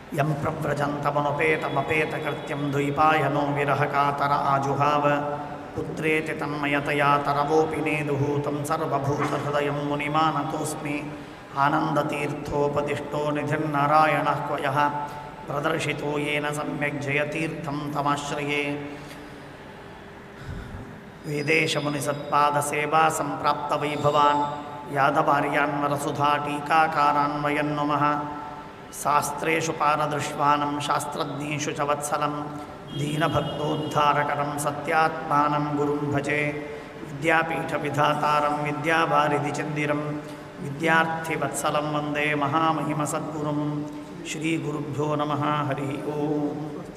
M ಪ್ರವ್ರಜಂತಮನುಪೇತಮಪೇತಕೃತ್ಯಂ ದ್ವೈಪಾಯನೋ ವಿರಹಕಾತರ ಆಜುಹಾವ ಪುತ್ರೇತಿ ತನ್ಮಯತಯಾ ತರವೋಪಿ ನೇದುಃ तं ಸರ್ವಭೂತಹೃದಯಂ ಮುನಿಮಾನತೋऽಸ್ಮಿ ಆನಂದತೀರ್ಥೋಪದಿಷ್ಟೋ ನಿಧಿರ್ನಾರಾಯಣಃ ಕ್ವಯಃ ಪ್ರದರ್ಶಿತೋ ಯೇನ ಸಮ್ಯಕ್ ಜಯತೀರ್ಥಂ ತಮಾಶ್ರಯೇ ವೇದೇಶಮುನಿಸತ್ಪಾದಸೇವಾ ಸಂಪ್ರಾಪ್ತವೈಭವಾನ್ ಯಾದವಾರ್ಯಾನ್ವರಸುಧಾ ಟೀಕಾಕಾರಾನ್ವಯನ್ನುಮಃ ಶಾಸ್ತ್ರೇಷು ಪಾರದೃಶ್ವಾನಂ ಶಾಸ್ತ್ರಜ್ಞೇಷು ಚ ವತ್ಸಲಂ ದೀನಭಕ್ತೋದ್ಧಾರಕರಂ ಸತ್ಯಾತ್ಮಾನಂ ಗುರುಂ ಭಜೆ ವಿದ್ಯಾಪೀಠವಿಧಾತಾರಂ ವಿದ್ಯಾವಾರಿಧಿಚಂದಿರಂ ವಿದ್ಯಾರ್ಥಿವತ್ಸಲಂ ವಂದೇ ಮಹಾಮಹಿಮಸದ್ಗುರುಂ ಶ್ರೀಗುರುಭ್ಯೋ ನಮಃ ಹರಿ ಓಂ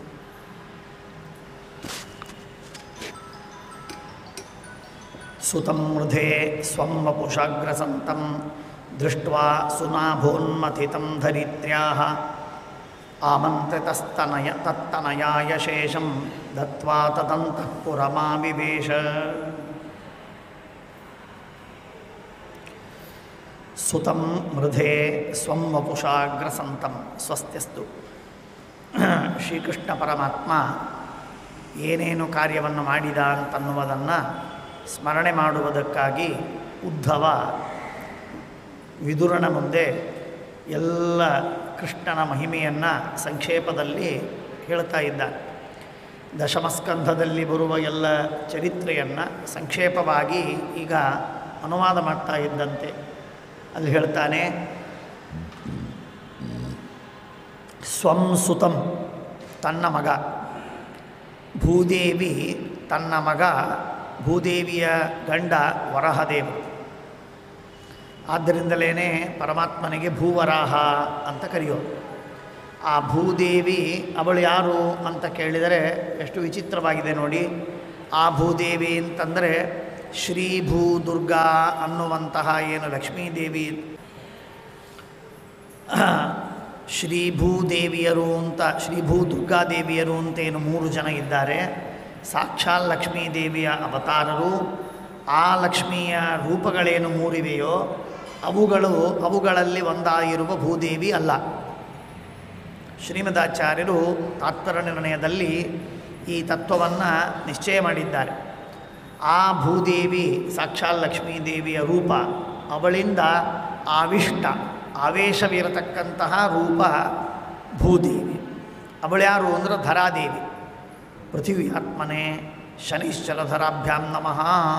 ಸುತಂ ಮೃಧೆ ಸ್ವಂ ವಪುಷಾಗ್ರಸಂತಂ ದೃಷ್ಟ್ವಾ ಸುನಾಭೋನ್ಮಥಿತಂ ಧರಿತ್ರ್ಯಾಹ ಆಮಂತ್ರಿತಸ್ತನಯ ತತ್ತನಯಾಯ ಶೇಷಂ ದತ್ವಾ ತದಂತಃ ಪುರಮಾವಿವೇಶ ಸುತಂ ಮೃಧೆ ಸ್ವಂ ವಪುಷಾಗ್ರಸಂತಂ ಸ್ವಸ್ತ್ಯಸ್ತು ಶ್ರೀಕೃಷ್ಣ ಪರಮಾತ್ಮ ಏನೇನು ಕಾರ್ಯವನ್ನು ಮಾಡಿದ ಅಂತನ್ನುವುದನ್ನು ಸ್ಮರಣೆ ಮಾಡುವುದಕ್ಕಾಗಿ ಉದ್ಧವ ವಿದುರನ ಮುಂದೆ ಎಲ್ಲ ಕೃಷ್ಣನ ಮಹಿಮೆಯನ್ನು ಸಂಕ್ಷೇಪದಲ್ಲಿ ಹೇಳ್ತಾ ಇದ್ದಾನೆ ದಶಮಸ್ಕಂಧದಲ್ಲಿ ಬರುವ ಎಲ್ಲ ಚರಿತ್ರೆಯನ್ನು ಸಂಕ್ಷೇಪವಾಗಿ ಈಗ ಅನುವಾದ ಮಾಡ್ತಾ ಇದ್ದಂತೆ ಅಲ್ಲಿ ಹೇಳ್ತಾನೆ ಸ್ವಂ ಸುತಂ ತನ್ನ ಮಗ ಭೂದೇವಿ ತನ್ನ ಮಗ ಭೂದೇವಿಯ ಗಂಡ ವರಹದೇವರು ಆದ್ದರಿಂದಲೇ ಪರಮಾತ್ಮನಿಗೆ ಭೂವರಾಹ ಅಂತ ಕರೆಯೋದು ಆ ಭೂದೇವಿ ಅವಳು ಯಾರು ಅಂತ ಕೇಳಿದರೆ ಎಷ್ಟು ವಿಚಿತ್ರವಾಗಿದೆ ನೋಡಿ ಆ ಭೂದೇವಿ ಅಂತಂದರೆ ಶ್ರೀ ಭೂ ದುರ್ಗಾ ಅನ್ನುವಂತಹ ಏನು ಲಕ್ಷ್ಮೀದೇವಿ ಶ್ರೀ ಭೂದೇವಿಯರು ಅಂತ ಶ್ರೀ ಭೂ ದುರ್ಗಾದೇವಿಯರು ಅಂತ ಏನು ಮೂರು ಜನ ಇದ್ದಾರೆ ಸಾಕ್ಷಾತ್ ಲಕ್ಷ್ಮೀದೇವಿಯ ಅವತಾರರು ಆ ಲಕ್ಷ್ಮಿಯ ರೂಪಗಳೇನು ಮೂರಿವೆಯೋ ಅವುಗಳು ಅವುಗಳಲ್ಲಿ ಒಂದಾಗಿರುವ ಭೂದೇವಿ ಅಲ್ಲ ಶ್ರೀಮದಾಚಾರ್ಯರು ತಾತ್ಪರ್ಯ ನಿರ್ಣಯದಲ್ಲಿ ಈ ತತ್ವವನ್ನು ನಿಶ್ಚಯ ಮಾಡಿದ್ದಾರೆ ಆ ಭೂದೇವಿ ಸಾಕ್ಷಾತ್ ಲಕ್ಷ್ಮೀದೇವಿಯ ರೂಪ ಅವಳಿಂದ ಆವಿಷ್ಟ ಆವೇಶವಿರತಕ್ಕಂತಹ ರೂಪ ಭೂದೇವಿ ಅವಳ್ಯಾರು ಅಂದರೆ ಧರಾದೇವಿ ಪೃಥಿವಿ ಆತ್ಮನೇ ಶನೈಶ್ಚರಧರಾಭ್ಯಾಂ ನಮಃ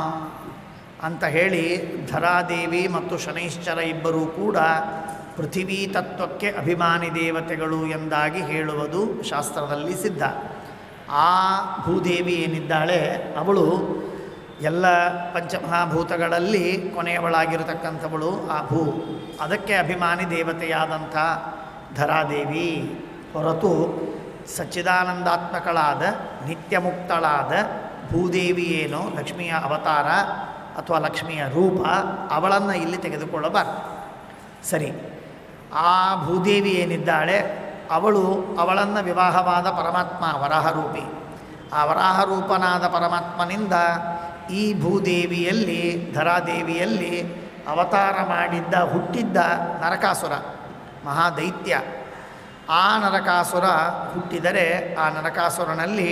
ಅಂತ ಹೇಳಿ ಧರಾದೇವಿ ಮತ್ತು ಶನೈಶ್ಚರ ಇಬ್ಬರೂ ಕೂಡ ಪೃಥಿವೀ ತತ್ವಕ್ಕೆ ಅಭಿಮಾನಿ ದೇವತೆಗಳು ಎಂದಾಗಿ ಹೇಳುವುದು ಶಾಸ್ತ್ರದಲ್ಲಿ ಸಿದ್ಧ ಆ ಭೂದೇವಿ ಏನಿದ್ದಾಳೆ ಅವಳು ಎಲ್ಲ ಪಂಚಮಹಾಭೂತಗಳಲ್ಲಿ ಕೊನೆಯವಳಾಗಿರತಕ್ಕಂಥವಳು ಆ ಭೂ ಅದಕ್ಕೆ ಅಭಿಮಾನಿ ದೇವತೆಯಾದಂಥ ಧರಾದೇವಿ ಹೊರತು ಸಚ್ಚಿದಾನಂದಾತ್ಮಕಳಾದ ನಿತ್ಯಮುಕ್ತಳಾದ ಭೂದೇವಿ ಏನು ಲಕ್ಷ್ಮಿಯ ಅವತಾರ ಅಥವಾ ಲಕ್ಷ್ಮಿಯ ರೂಪ ಅವಳನ್ನು ಇಲ್ಲಿ ತೆಗೆದುಕೊಳ್ಳಬಾರ್ದು ಸರಿ ಆ ಭೂದೇವಿ ಏನಿದ್ದಾಳೆ ಅವಳು ಅವಳನ್ನು ವಿವಾಹವಾದ ಪರಮಾತ್ಮ ವರಾಹರೂಪಿ ಆ ವರಾಹರೂಪನಾದ ಪರಮಾತ್ಮನಿಂದ ಈ ಭೂದೇವಿಯಲ್ಲಿ ಧರಾದೇವಿಯಲ್ಲಿ ಅವತಾರ ಮಾಡಿದ್ದ ಹುಟ್ಟಿದ್ದ ನರಕಾಸುರ ಮಹಾದೈತ್ಯ ಆ ನರಕಾಸುರ ಹುಟ್ಟಿದರೆ ಆ ನರಕಾಸುರನಲ್ಲಿ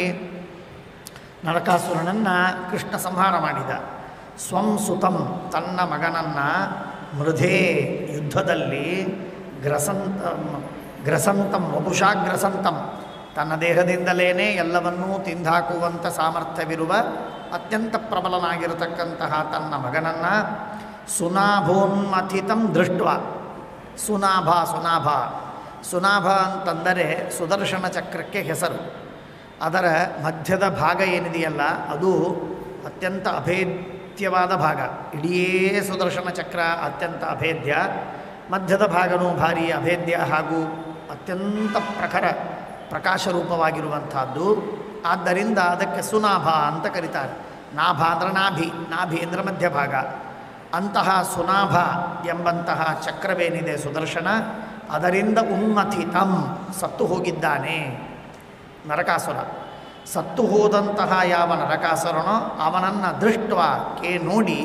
ನರಕಾಸುರನನ್ನು ಕೃಷ್ಣ ಸಂಹಾರ ಮಾಡಿದ ಸ್ವಂ ಸುತಂ ತನ್ನ ಮಗನನ್ನು ಮೃಧೇ ಯುದ್ಧದಲ್ಲಿ ಗ್ರಸಂತ ಗ್ರಸಂತಂ ವಪುಷಾಗ್ರಸಂತಂ ತನ್ನ ದೇಹದಿಂದಲೇ ಎಲ್ಲವನ್ನೂ ತಿಂದಾಕುವಂಥ ಸಾಮರ್ಥ್ಯವಿರುವ ಅತ್ಯಂತ ಪ್ರಬಲನಾಗಿರತಕ್ಕಂತಹ ತನ್ನ ಮಗನನ್ನು ಸುನಾಭೋನ್ಮಥಿತಂ ದೃಷ್ಟ ಸುನಾಭ ಸುನಾಭ ಸುನಾಭ ಅಂತಂದರೆ ಸುದರ್ಶನ ಚಕ್ರಕ್ಕೆ ಹೆಸರು ಅದರ ಮಧ್ಯದ ಭಾಗ ಏನಿದೆಯಲ್ಲ ಅದು ಅತ್ಯಂತ ಅಭೇದ್ಯವಾದ ಭಾಗ ಇಡೀ ಸುದರ್ಶನ ಚಕ್ರ ಅತ್ಯಂತ ಅಭೇದ್ಯ ಮಧ್ಯದ ಭಾಗನೂ ಭಾರಿ ಅಭೇದ್ಯ ಹಾಗೂ ಅತ್ಯಂತ ಪ್ರಖರ ಪ್ರಕಾಶರೂಪವಾಗಿರುವಂಥದ್ದು ಆದ್ದರಿಂದ ಅದಕ್ಕೆ ಸುನಾಭ ಅಂತ ಕರೀತಾರೆ ನಾಭ ಅಂದರೆ ನಾಭಿ ನಾಭಿ ಅಂದರೆ ಮಧ್ಯಭಾಗ ಅಂತಹ ಸುನಾಭ ಎಂಬಂತಹ ಚಕ್ರವೇನಿದೆ ಸುದರ್ಶನ ಅದರಿಂದ ಉನ್ಮಥಿತಂ ಸತ್ತು ಹೋಗಿದ್ದಾನೆ ನರಕಾಸುರ ಸತ್ತು ಹೋದಂತಹ ಯಾವ ನರಕಾಸುರನೋ ಅವನನ್ನು ದೃಷ್ಟ ಕೇ ನೋಡಿ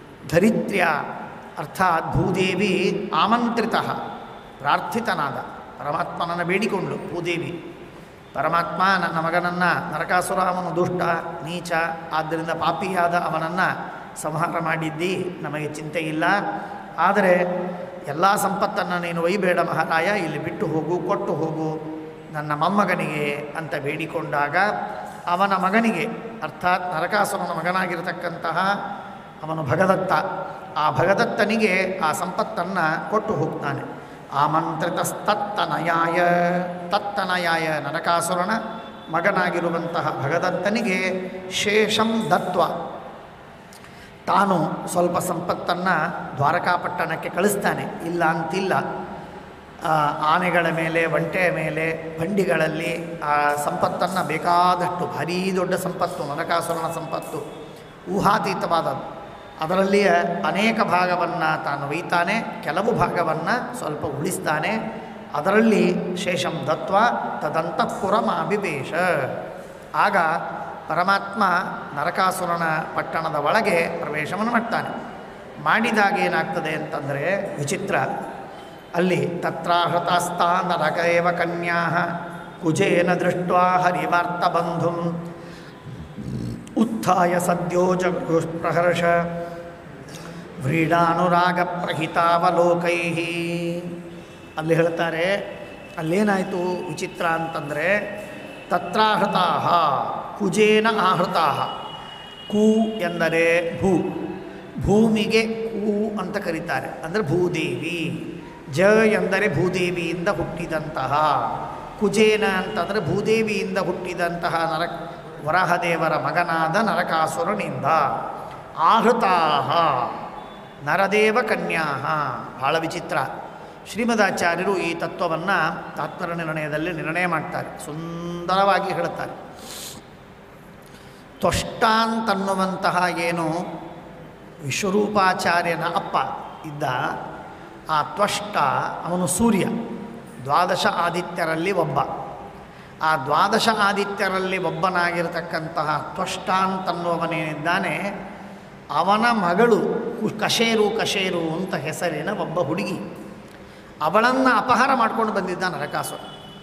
ಧರಿತ್ರ್ಯ ಅರ್ಥಾತ್ ಭೂದೇವಿ ಆಮಂತ್ರಿತ ಪ್ರಾರ್ಥಿತನಾದ ಪರಮಾತ್ಮನನ್ನು ಬೇಡಿಕೊಂಡ್ಳು ಭೂದೇವಿ ಪರಮಾತ್ಮ ನನ್ನ ಮಗನನ್ನು ನರಕಾಸುರ ಅವನು ದುಷ್ಟ ನೀಚ ಆದ್ದರಿಂದ ಪಾಪಿಯಾದ ಅವನನ್ನು ಸಂಹಾರ ಮಾಡಿದ್ದಿ ನಮಗೆ ಚಿಂತೆ ಇಲ್ಲ ಆದರೆ ಎಲ್ಲ ಸಂಪತ್ತನ್ನು ನೀನು ಒಯ್ಬೇಡ ಮಹಾರಾಯ ಇಲ್ಲಿ ಬಿಟ್ಟು ಹೋಗು ಕೊಟ್ಟು ಹೋಗು ನನ್ನ ಮೊಮ್ಮಗನಿಗೆ ಅಂತ ಬೇಡಿಕೊಂಡಾಗ ಅವನ ಮಗನಿಗೆ ಅರ್ಥಾತ್ ನರಕಾಸುರನ ಮಗನಾಗಿರತಕ್ಕಂತಹ ಅವನು ಭಗದತ್ತ ಆ ಭಗದತ್ತನಿಗೆ ಆ ಸಂಪತ್ತನ್ನು ಕೊಟ್ಟು ಹೋಗ್ತಾನೆ ಆಮಂತ್ರಿತಸ್ತತ್ತನಯಾಯ ತತ್ತನಯಾಯ ನರಕಾಸುರನ ಮಗನಾಗಿರುವಂತಹ ಭಗದತ್ತನಿಗೆ ಶೇಷಂ ದತ್ವ ತಾನು ಸ್ವಲ್ಪ ಸಂಪತ್ತನ್ನು ದ್ವಾರಕಾಪಟ್ಟಣಕ್ಕೆ ಕಳಿಸ್ತಾನೆ ಇಲ್ಲ ಅಂತಿಲ್ಲ ಆ, ಆನೆಗಳ ಮೇಲೆ ಒಂಟೆಯ ಮೇಲೆ ಬಂಡಿಗಳಲ್ಲಿ ಆ ಸಂಪತ್ತನ್ನು ಬೇಕಾದಷ್ಟು ಭಾರೀ ದೊಡ್ಡ ಸಂಪತ್ತು ನರಕಾಸುರನ ಸಂಪತ್ತು ಊಹಾತೀತವಾದದ್ದು ಅದರಲ್ಲಿಯ ಅನೇಕ ಭಾಗವನ್ನು ತಾನು ಒಯ್ತಾನೆ ಕೆಲವು ಭಾಗವನ್ನು ಸ್ವಲ್ಪ ಉಳಿಸ್ತಾನೆ ಅದರಲ್ಲಿ ಶೇಷಂ ದತ್ವ ತದಂತಃಪುರಮಾಭಿವೇಶ ಆಗ ಪರಮಾತ್ಮ ನರಕಾಸುರನ ಪಟ್ಟಣದ ಒಳಗೆ ಪ್ರವೇಶವನ್ನು ಮಾಡ್ತಾನೆ ಮಾಡಿದಾಗ ಏನಾಗ್ತದೆ ಅಂತಂದರೆ ವಿಚಿತ್ರ ಅಲ್ಲಿ ತತ್ರಾಹೃತಾಸ್ತಾ ನರಕೇವ ಕನ್ಯಾ ಕುಜೇನ ದೃಷ್ಟ ಹರಿವಾರ್ತಬಂಧುಂ ಉತ್ಥಾಯ ಸದ್ಯೋ ಜಗೃಷ್ಪ್ರಹರ್ಷ ವ್ರೀಡಾನುರಾಗ ಪ್ರಹಿತಾವಲೋಕೈ ಅಲ್ಲಿ ಹೇಳ್ತಾರೆ ಅಲ್ಲೇನಾಯಿತು ವಿಚಿತ್ರ ಅಂತಂದರೆ ತತ್ರಾಹೃತಾ ಕುಜೇನ ಆಹೃತಾ ಕು ಎಂದರೆ ಭೂ ಭೂಮಿಗೆ ಕು ಅಂತ ಕರೀತಾರೆ ಅಂದರೆ ಭೂದೇವಿ ಜ ಎಂದರೆ ಭೂದೇವಿಯಿಂದ ಹುಟ್ಟಿದಂತಹ ಕುಜೇನ ಅಂತಂದರೆ ಭೂದೇವಿಯಿಂದ ಹುಟ್ಟಿದಂತಹ ನರ ವರಹದೇವರ ಮಗನಾದ ನರಕಾಸುರನಿಂದ ಆಹೃತಾಹ ನರದೇವ ಕನ್ಯಾ ಬಹಳ ವಿಚಿತ್ರ ಶ್ರೀಮದಾಚಾರ್ಯರು ಈ ತತ್ವವನ್ನು ತಾತ್ಪರ್ಯ ನಿರ್ಣಯದಲ್ಲಿ ನಿರ್ಣಯ ಮಾಡ್ತಾರೆ ಸುಂದರವಾಗಿ ಹೇಳುತ್ತಾರೆ ತ್ವಷ್ಟ ಅಂತನ್ನುವಂತಹ ಏನು ವಿಶ್ವರೂಪಾಚಾರ್ಯನ ಅಪ್ಪ ಇದ್ದ ಆ ತ್ವಷ್ಟ ಅವನು ಸೂರ್ಯ ದ್ವಾದಶ ಆದಿತ್ಯರಲ್ಲಿ ಒಬ್ಬ ಆ ದ್ವಾದಶ ಆದಿತ್ಯರಲ್ಲಿ ಒಬ್ಬನಾಗಿರತಕ್ಕಂತಹ ತ್ವಷ್ಟ ಅಂತನ್ನುವವನೇನಿದ್ದಾನೆ ಅವನ ಮಗಳು ಕು- ಕಶೇರು ಕಶೇರು ಅಂತ ಹೆಸರಿನ ಒಬ್ಬ ಹುಡುಗಿ ಅವಳನ್ನು ಅಪಹಾರ ಮಾಡ್ಕೊಂಡು ಬಂದಿದ್ದ ನರಕಾಸುರ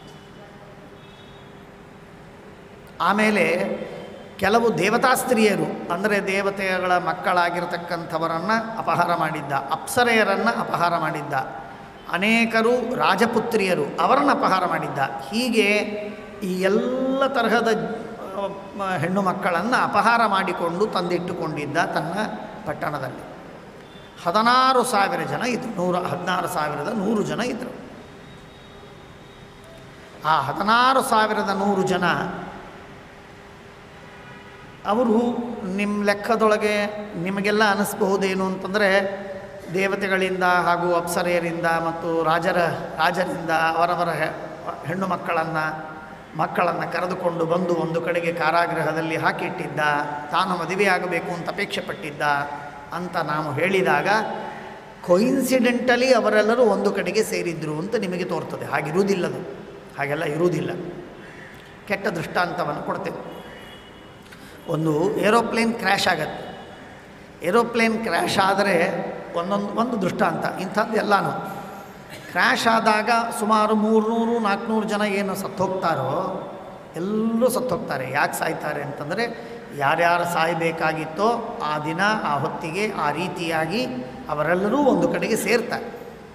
ಆಮೇಲೆ ಕೆಲವು ದೇವತಾ ಸ್ತ್ರೀಯರು ಅಂದರೆ ದೇವತೆಗಳ ಮಕ್ಕಳಾಗಿರ್ತಕ್ಕಂಥವರನ್ನು ಅಪಹಾರ ಮಾಡಿದ್ದ ಅಪ್ಸರೆಯರನ್ನು ಅಪಹಾರ ಮಾಡಿದ್ದ ಅನೇಕರು ರಾಜಪುತ್ರಿಯರು ಅವರನ್ನು ಅಪಹಾರ ಮಾಡಿದ್ದ ಹೀಗೆ ಈ ಎಲ್ಲ ತರಹದ ಆ, ಮ- ಹೆಣ್ಣು ಮಕ್ಕಳನ್ನು ಅಪಹಾರ ಮಾಡಿಕೊಂಡು ತಂದಿಟ್ಟುಕೊಂಡಿದ್ದ ತನ್ನ ಪಟ್ಟಣದಲ್ಲಿ ಹದಿನಾರು ಸಾವಿರ ಜನ ಇದ್ದರು ನೂರ ಹದಿನಾರು ಸಾವಿರದ ನೂರು ಜನ ಇದ್ದರು ಆ ಹದಿನಾರು ಸಾವಿರದ ನೂರು ಜನ ಅವರು ನಿಮ್ಮ ಲೆಕ್ಕದೊಳಗೆ ನಿಮಗೆಲ್ಲ ಅನ್ನಿಸ್ಬಹುದೇನು ಅಂತಂದರೆ ದೇವತೆಗಳಿಂದ ಹಾಗೂ ಅಪ್ಸರೆಯರಿಂದ ಮತ್ತು ರಾಜರ ರಾಜರಿಂದ ಅವರವರ ಹೆ- ಹೆಣ್ಣು ಮಕ್ಕಳನ್ನು ಮಕ್ಕಳನ್ನು ಕರೆದುಕೊಂಡು ಬಂದು ಒಂದು ಕಡೆಗೆ ಕಾರಾಗೃಹದಲ್ಲಿ ಹಾಕಿಟ್ಟಿದ್ದ ತಾನು ಮದುವೆಯಾಗಬೇಕು ಅಂತ ಅಪೇಕ್ಷೆ ಪಟ್ಟಿದ್ದ ಅಂತ ನಾವು ಹೇಳಿದಾಗ ಕೊಯಿನ್ಸಿಡೆಂಟಲಿ ಅವರೆಲ್ಲರೂ ಒಂದು ಕಡೆಗೆ ಸೇರಿದ್ರು ಅಂತ ನಿಮಗೆ ತೋರ್ತದೆ ಹಾಗಿರುವುದಿಲ್ಲದು ಹಾಗೆಲ್ಲ ಇರುವುದಿಲ್ಲ ಕೆಟ್ಟ ದೃಷ್ಟಾಂತವನ್ನು ಕೊಡ್ತೇವೆ ಒಂದು ಏರೋಪ್ಲೇನ್ ಕ್ರ್ಯಾಶ್ ಆಗತ್ತೆ ಏರೋಪ್ಲೇನ್ ಕ್ರ್ಯಾಶ್ ಆದರೆ ಒಂದೊಂದು ಒಂದು ದೃಷ್ಟಾಂತ ಇಂಥದ್ದು ಎಲ್ಲನೂ ಕ್ರ್ಯಾಶ್ ಆದಾಗ ಸುಮಾರು ಮೂರುನೂರು ನಾಲ್ಕುನೂರು ಜನ ಏನು ಸತ್ತೋಗ್ತಾರೋ ಎಲ್ಲರೂ ಸತ್ತೋಗ್ತಾರೆ ಯಾಕೆ ಸಾಯ್ತಾರೆ ಅಂತಂದರೆ ಯಾರ್ಯಾರು ಸಾಯಬೇಕಾಗಿತ್ತೋ ಆ ದಿನ ಆ ಹೊತ್ತಿಗೆ ಆ ರೀತಿಯಾಗಿ ಅವರೆಲ್ಲರೂ ಒಂದು ಕಡೆಗೆ ಸೇರ್ತಾರೆ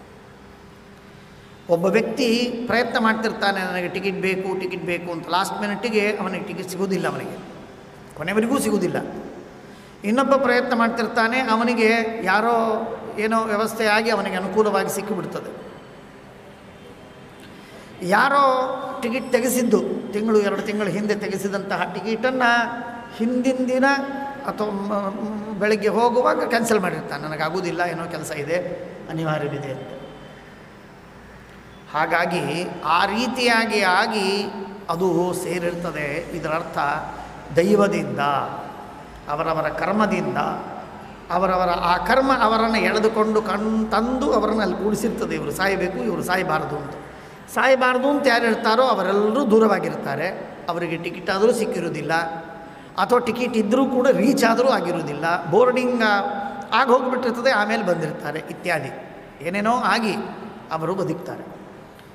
ಒಬ್ಬ ವ್ಯಕ್ತಿ ಪ್ರಯತ್ನ ಮಾಡ್ತಿರ್ತಾನೆ ನನಗೆ ಟಿಕೆಟ್ ಬೇಕು ಟಿಕೆಟ್ ಬೇಕು ಅಂತ ಲಾಸ್ಟ್ ಮಿನಿಟ್ಟಿಗೆ ಅವನಿಗೆ ಟಿಕೆಟ್ ಸಿಗೋದಿಲ್ಲ ಅವನಿಗೆ ಕೊನೆವರೆಗೂ ಸಿಗುವುದಿಲ್ಲ ಇನ್ನೊಬ್ಬ ಪ್ರಯತ್ನ ಮಾಡ್ತಿರ್ತಾನೆ ಅವನಿಗೆ ಯಾರೋ ಏನೋ ವ್ಯವಸ್ಥೆ ಆಗಿ ಅವನಿಗೆ ಅನುಕೂಲವಾಗಿ ಸಿಕ್ಕಿಬಿಡ್ತದೆ ಯಾರೋ ಟಿಕೆಟ್ ತೆಗೆಸಿದ್ದು ತಿಂಗಳು ಎರಡು ತಿಂಗಳ ಹಿಂದೆ ತೆಗೆಸಿದಂತಹ ಟಿಕೆಟನ್ನು ಹಿಂದಿನ ದಿನ ಅಥವಾ ಮ- ಮ್- ಬೆಳಗ್ಗೆ ಹೋಗುವಾಗ ಕ್ಯಾನ್ಸಲ್ ಮಾಡಿರ್ತಾನೆ ನನಗಾಗೋದಿಲ್ಲ ಏನೋ ಕೆಲಸ ಇದೆ ಅನಿವಾರ್ಯವಿದೆ ಅಂತ ಹಾಗಾಗಿ ಆ ರೀತಿಯಾಗಿ ಆಗಿ ಅದು ಸೇರಿರ್ತದೆ ಇದರರ್ಥ ದೈವದಿಂದ ಅವರವರ ಕರ್ಮದಿಂದ ಅವರವರ ಆ ಕರ್ಮ ಅವರನ್ನು ಎಳೆದುಕೊಂಡು ಕಣ್ ತಂದು ಅವರನ್ನು ಅಲ್ಲಿ ಕೂಡಿಸಿರ್ತದೆ ಇವರು ಸಾಯಬೇಕು ಇವರು ಸಾಯಬಾರದು ಅಂತ ಸಾಯಬಾರದು ಅಂತ ಯಾರು ಇರ್ತಾರೋ ಅವರೆಲ್ಲರೂ ದೂರವಾಗಿರ್ತಾರೆ ಅವರಿಗೆ ಟಿಕೆಟ್ ಆದರೂ ಸಿಕ್ಕಿರೋದಿಲ್ಲ ಅಥವಾ ಟಿಕೆಟ್ ಇದ್ದರೂ ಕೂಡ ರೀಚ್ ಆದರೂ ಆಗಿರೋದಿಲ್ಲ ಬೋರ್ಡಿಂಗ್ ಆಗಿ ಹೋಗಿಬಿಟ್ಟಿರ್ತದೆ ಆಮೇಲೆ ಬಂದಿರ್ತಾರೆ ಇತ್ಯಾದಿ ಏನೇನೋ ಆಗಿ ಅವರು ಬದುಕ್ತಾರೆ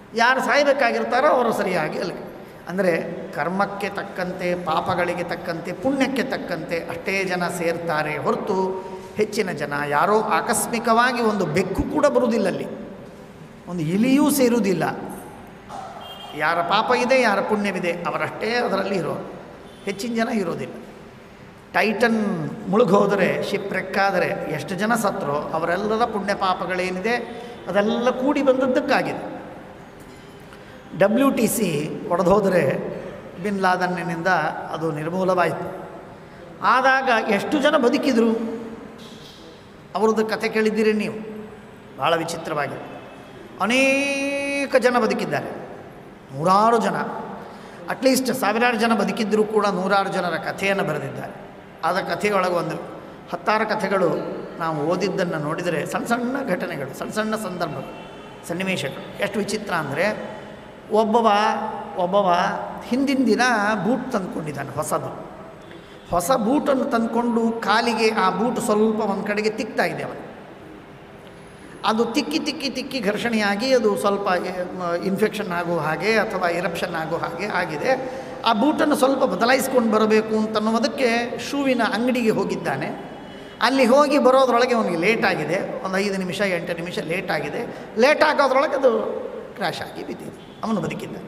ಯಾರು ಸಾಯಬೇಕಾಗಿರ್ತಾರೋ ಅವರು ಸರಿಯಾಗಿ ಅಲ್ಲಿ ಅಂದರೆ ಕರ್ಮಕ್ಕೆ ತಕ್ಕಂತೆ ಪಾಪಗಳಿಗೆ ತಕ್ಕಂತೆ ಪುಣ್ಯಕ್ಕೆ ತಕ್ಕಂತೆ ಅಷ್ಟೇ ಜನ ಸೇರ್ತಾರೆ ಹೊರತು ಹೆಚ್ಚಿನ ಜನ ಯಾರೋ ಆಕಸ್ಮಿಕವಾಗಿ ಒಂದು ಬೆಕ್ಕು ಕೂಡ ಬರುವುದಿಲ್ಲ ಅಲ್ಲಿ ಒಂದು ಇಲಿಯೂ ಸೇರುವುದಿಲ್ಲ ಯಾರ ಪಾಪ ಇದೆ ಯಾರ ಪುಣ್ಯವಿದೆ ಅವರಷ್ಟೇ ಅದರಲ್ಲಿ ಇರೋರು ಹೆಚ್ಚಿನ ಜನ ಇರೋದಿಲ್ಲ ಟೈಟನ್ ಮುಳುಗೋದರೆ ಶಿಪ್ ರೆಕ್ಕಾದರೆ ಎಷ್ಟು ಜನ ಸತ್ತರೋ ಅವರೆಲ್ಲರ ಪುಣ್ಯ ಪಾಪಗಳೇನಿದೆ ಅದೆಲ್ಲ ಕೂಡಿ ಬಂದದ್ದಕ್ಕಾಗಿದೆ ಡಬ್ಲ್ಯೂ ಟಿ ಸಿ ಹೊಡೆದೋದರೆ ಬಿನ್ ಲಾದನ್ನಿನಿಂದ ಅದು ನಿರ್ಮೂಲವಾಯಿತು ಆದಾಗ ಎಷ್ಟು ಜನ ಬದುಕಿದರು ಅವ್ರದ್ದು ಕತೆ ಕೇಳಿದ್ದೀರಿ ನೀವು ಭಾಳ ವಿಚಿತ್ರವಾಗಿದೆ ಅನೇಕ ಜನ ಬದುಕಿದ್ದಾರೆ ನೂರಾರು ಜನ ಅಟ್ಲೀಸ್ಟ್ ಸಾವಿರಾರು ಜನ ಬದುಕಿದ್ದರೂ ಕೂಡ ನೂರಾರು ಜನರ ಕಥೆಯನ್ನು ಬರೆದಿದ್ದಾರೆ ಆದ ಕಥೆಯೊಳಗೆ ಒಂದು ಹತ್ತಾರು ಕಥೆಗಳು ನಾವು ಓದಿದ್ದನ್ನು ನೋಡಿದರೆ ಸಣ್ಣ ಸಣ್ಣ ಘಟನೆಗಳು ಸಣ್ಣ ಸಣ್ಣ ಸಂದರ್ಭಗಳು ಸನ್ನಿವೇಶಗಳು ಎಷ್ಟು ವಿಚಿತ್ರ ಅಂದರೆ ಒಬ್ಬವ ಒಬ್ಬವ ಹಿಂದಿನ ದಿನ ಬೂಟ್ ತಂದ್ಕೊಂಡಿದ್ದಾನೆ ಹೊಸದು ಹೊಸ ಬೂಟನ್ನು ತಂದ್ಕೊಂಡು ಕಾಲಿಗೆ ಆ ಬೂಟ್ ಸ್ವಲ್ಪ ಒಂದು ಕಡೆಗೆ ತಿಕ್ತಾ ಇದೆ ಅವನು ಅದು ತಿಕ್ಕಿ ತಿಕ್ಕಿ ತಿಕ್ಕಿ ಘರ್ಷಣೆಯಾಗಿ ಅದು ಸ್ವಲ್ಪ ಇನ್ಫೆಕ್ಷನ್ ಆಗೋ ಹಾಗೆ ಅಥವಾ ಇರಪ್ಷನ್ ಆಗೋ ಹಾಗೆ ಆಗಿದೆ ಆ ಬೂಟನ್ನು ಸ್ವಲ್ಪ ಬದಲಾಯಿಸ್ಕೊಂಡು ಬರಬೇಕು ಅಂತನ್ನುವುದಕ್ಕೆ ಶೂವಿನ ಅಂಗಡಿಗೆ ಹೋಗಿದ್ದಾನೆ ಅಲ್ಲಿ ಹೋಗಿ ಬರೋದ್ರೊಳಗೆ ಅವನಿಗೆ ಲೇಟ್ ಆಗಿದೆ ಒಂದು ಐದು ನಿಮಿಷ ಎಂಟು ನಿಮಿಷ ಲೇಟ್ ಆಗಿದೆ ಲೇಟ್ ಆಗೋದ್ರೊಳಗೆ ಅದು ಕ್ರ್ಯಾಶ್ ಆಗಿ ಬಿದ್ದಿದೆ ಅವನು ಬದುಕಿದ್ದ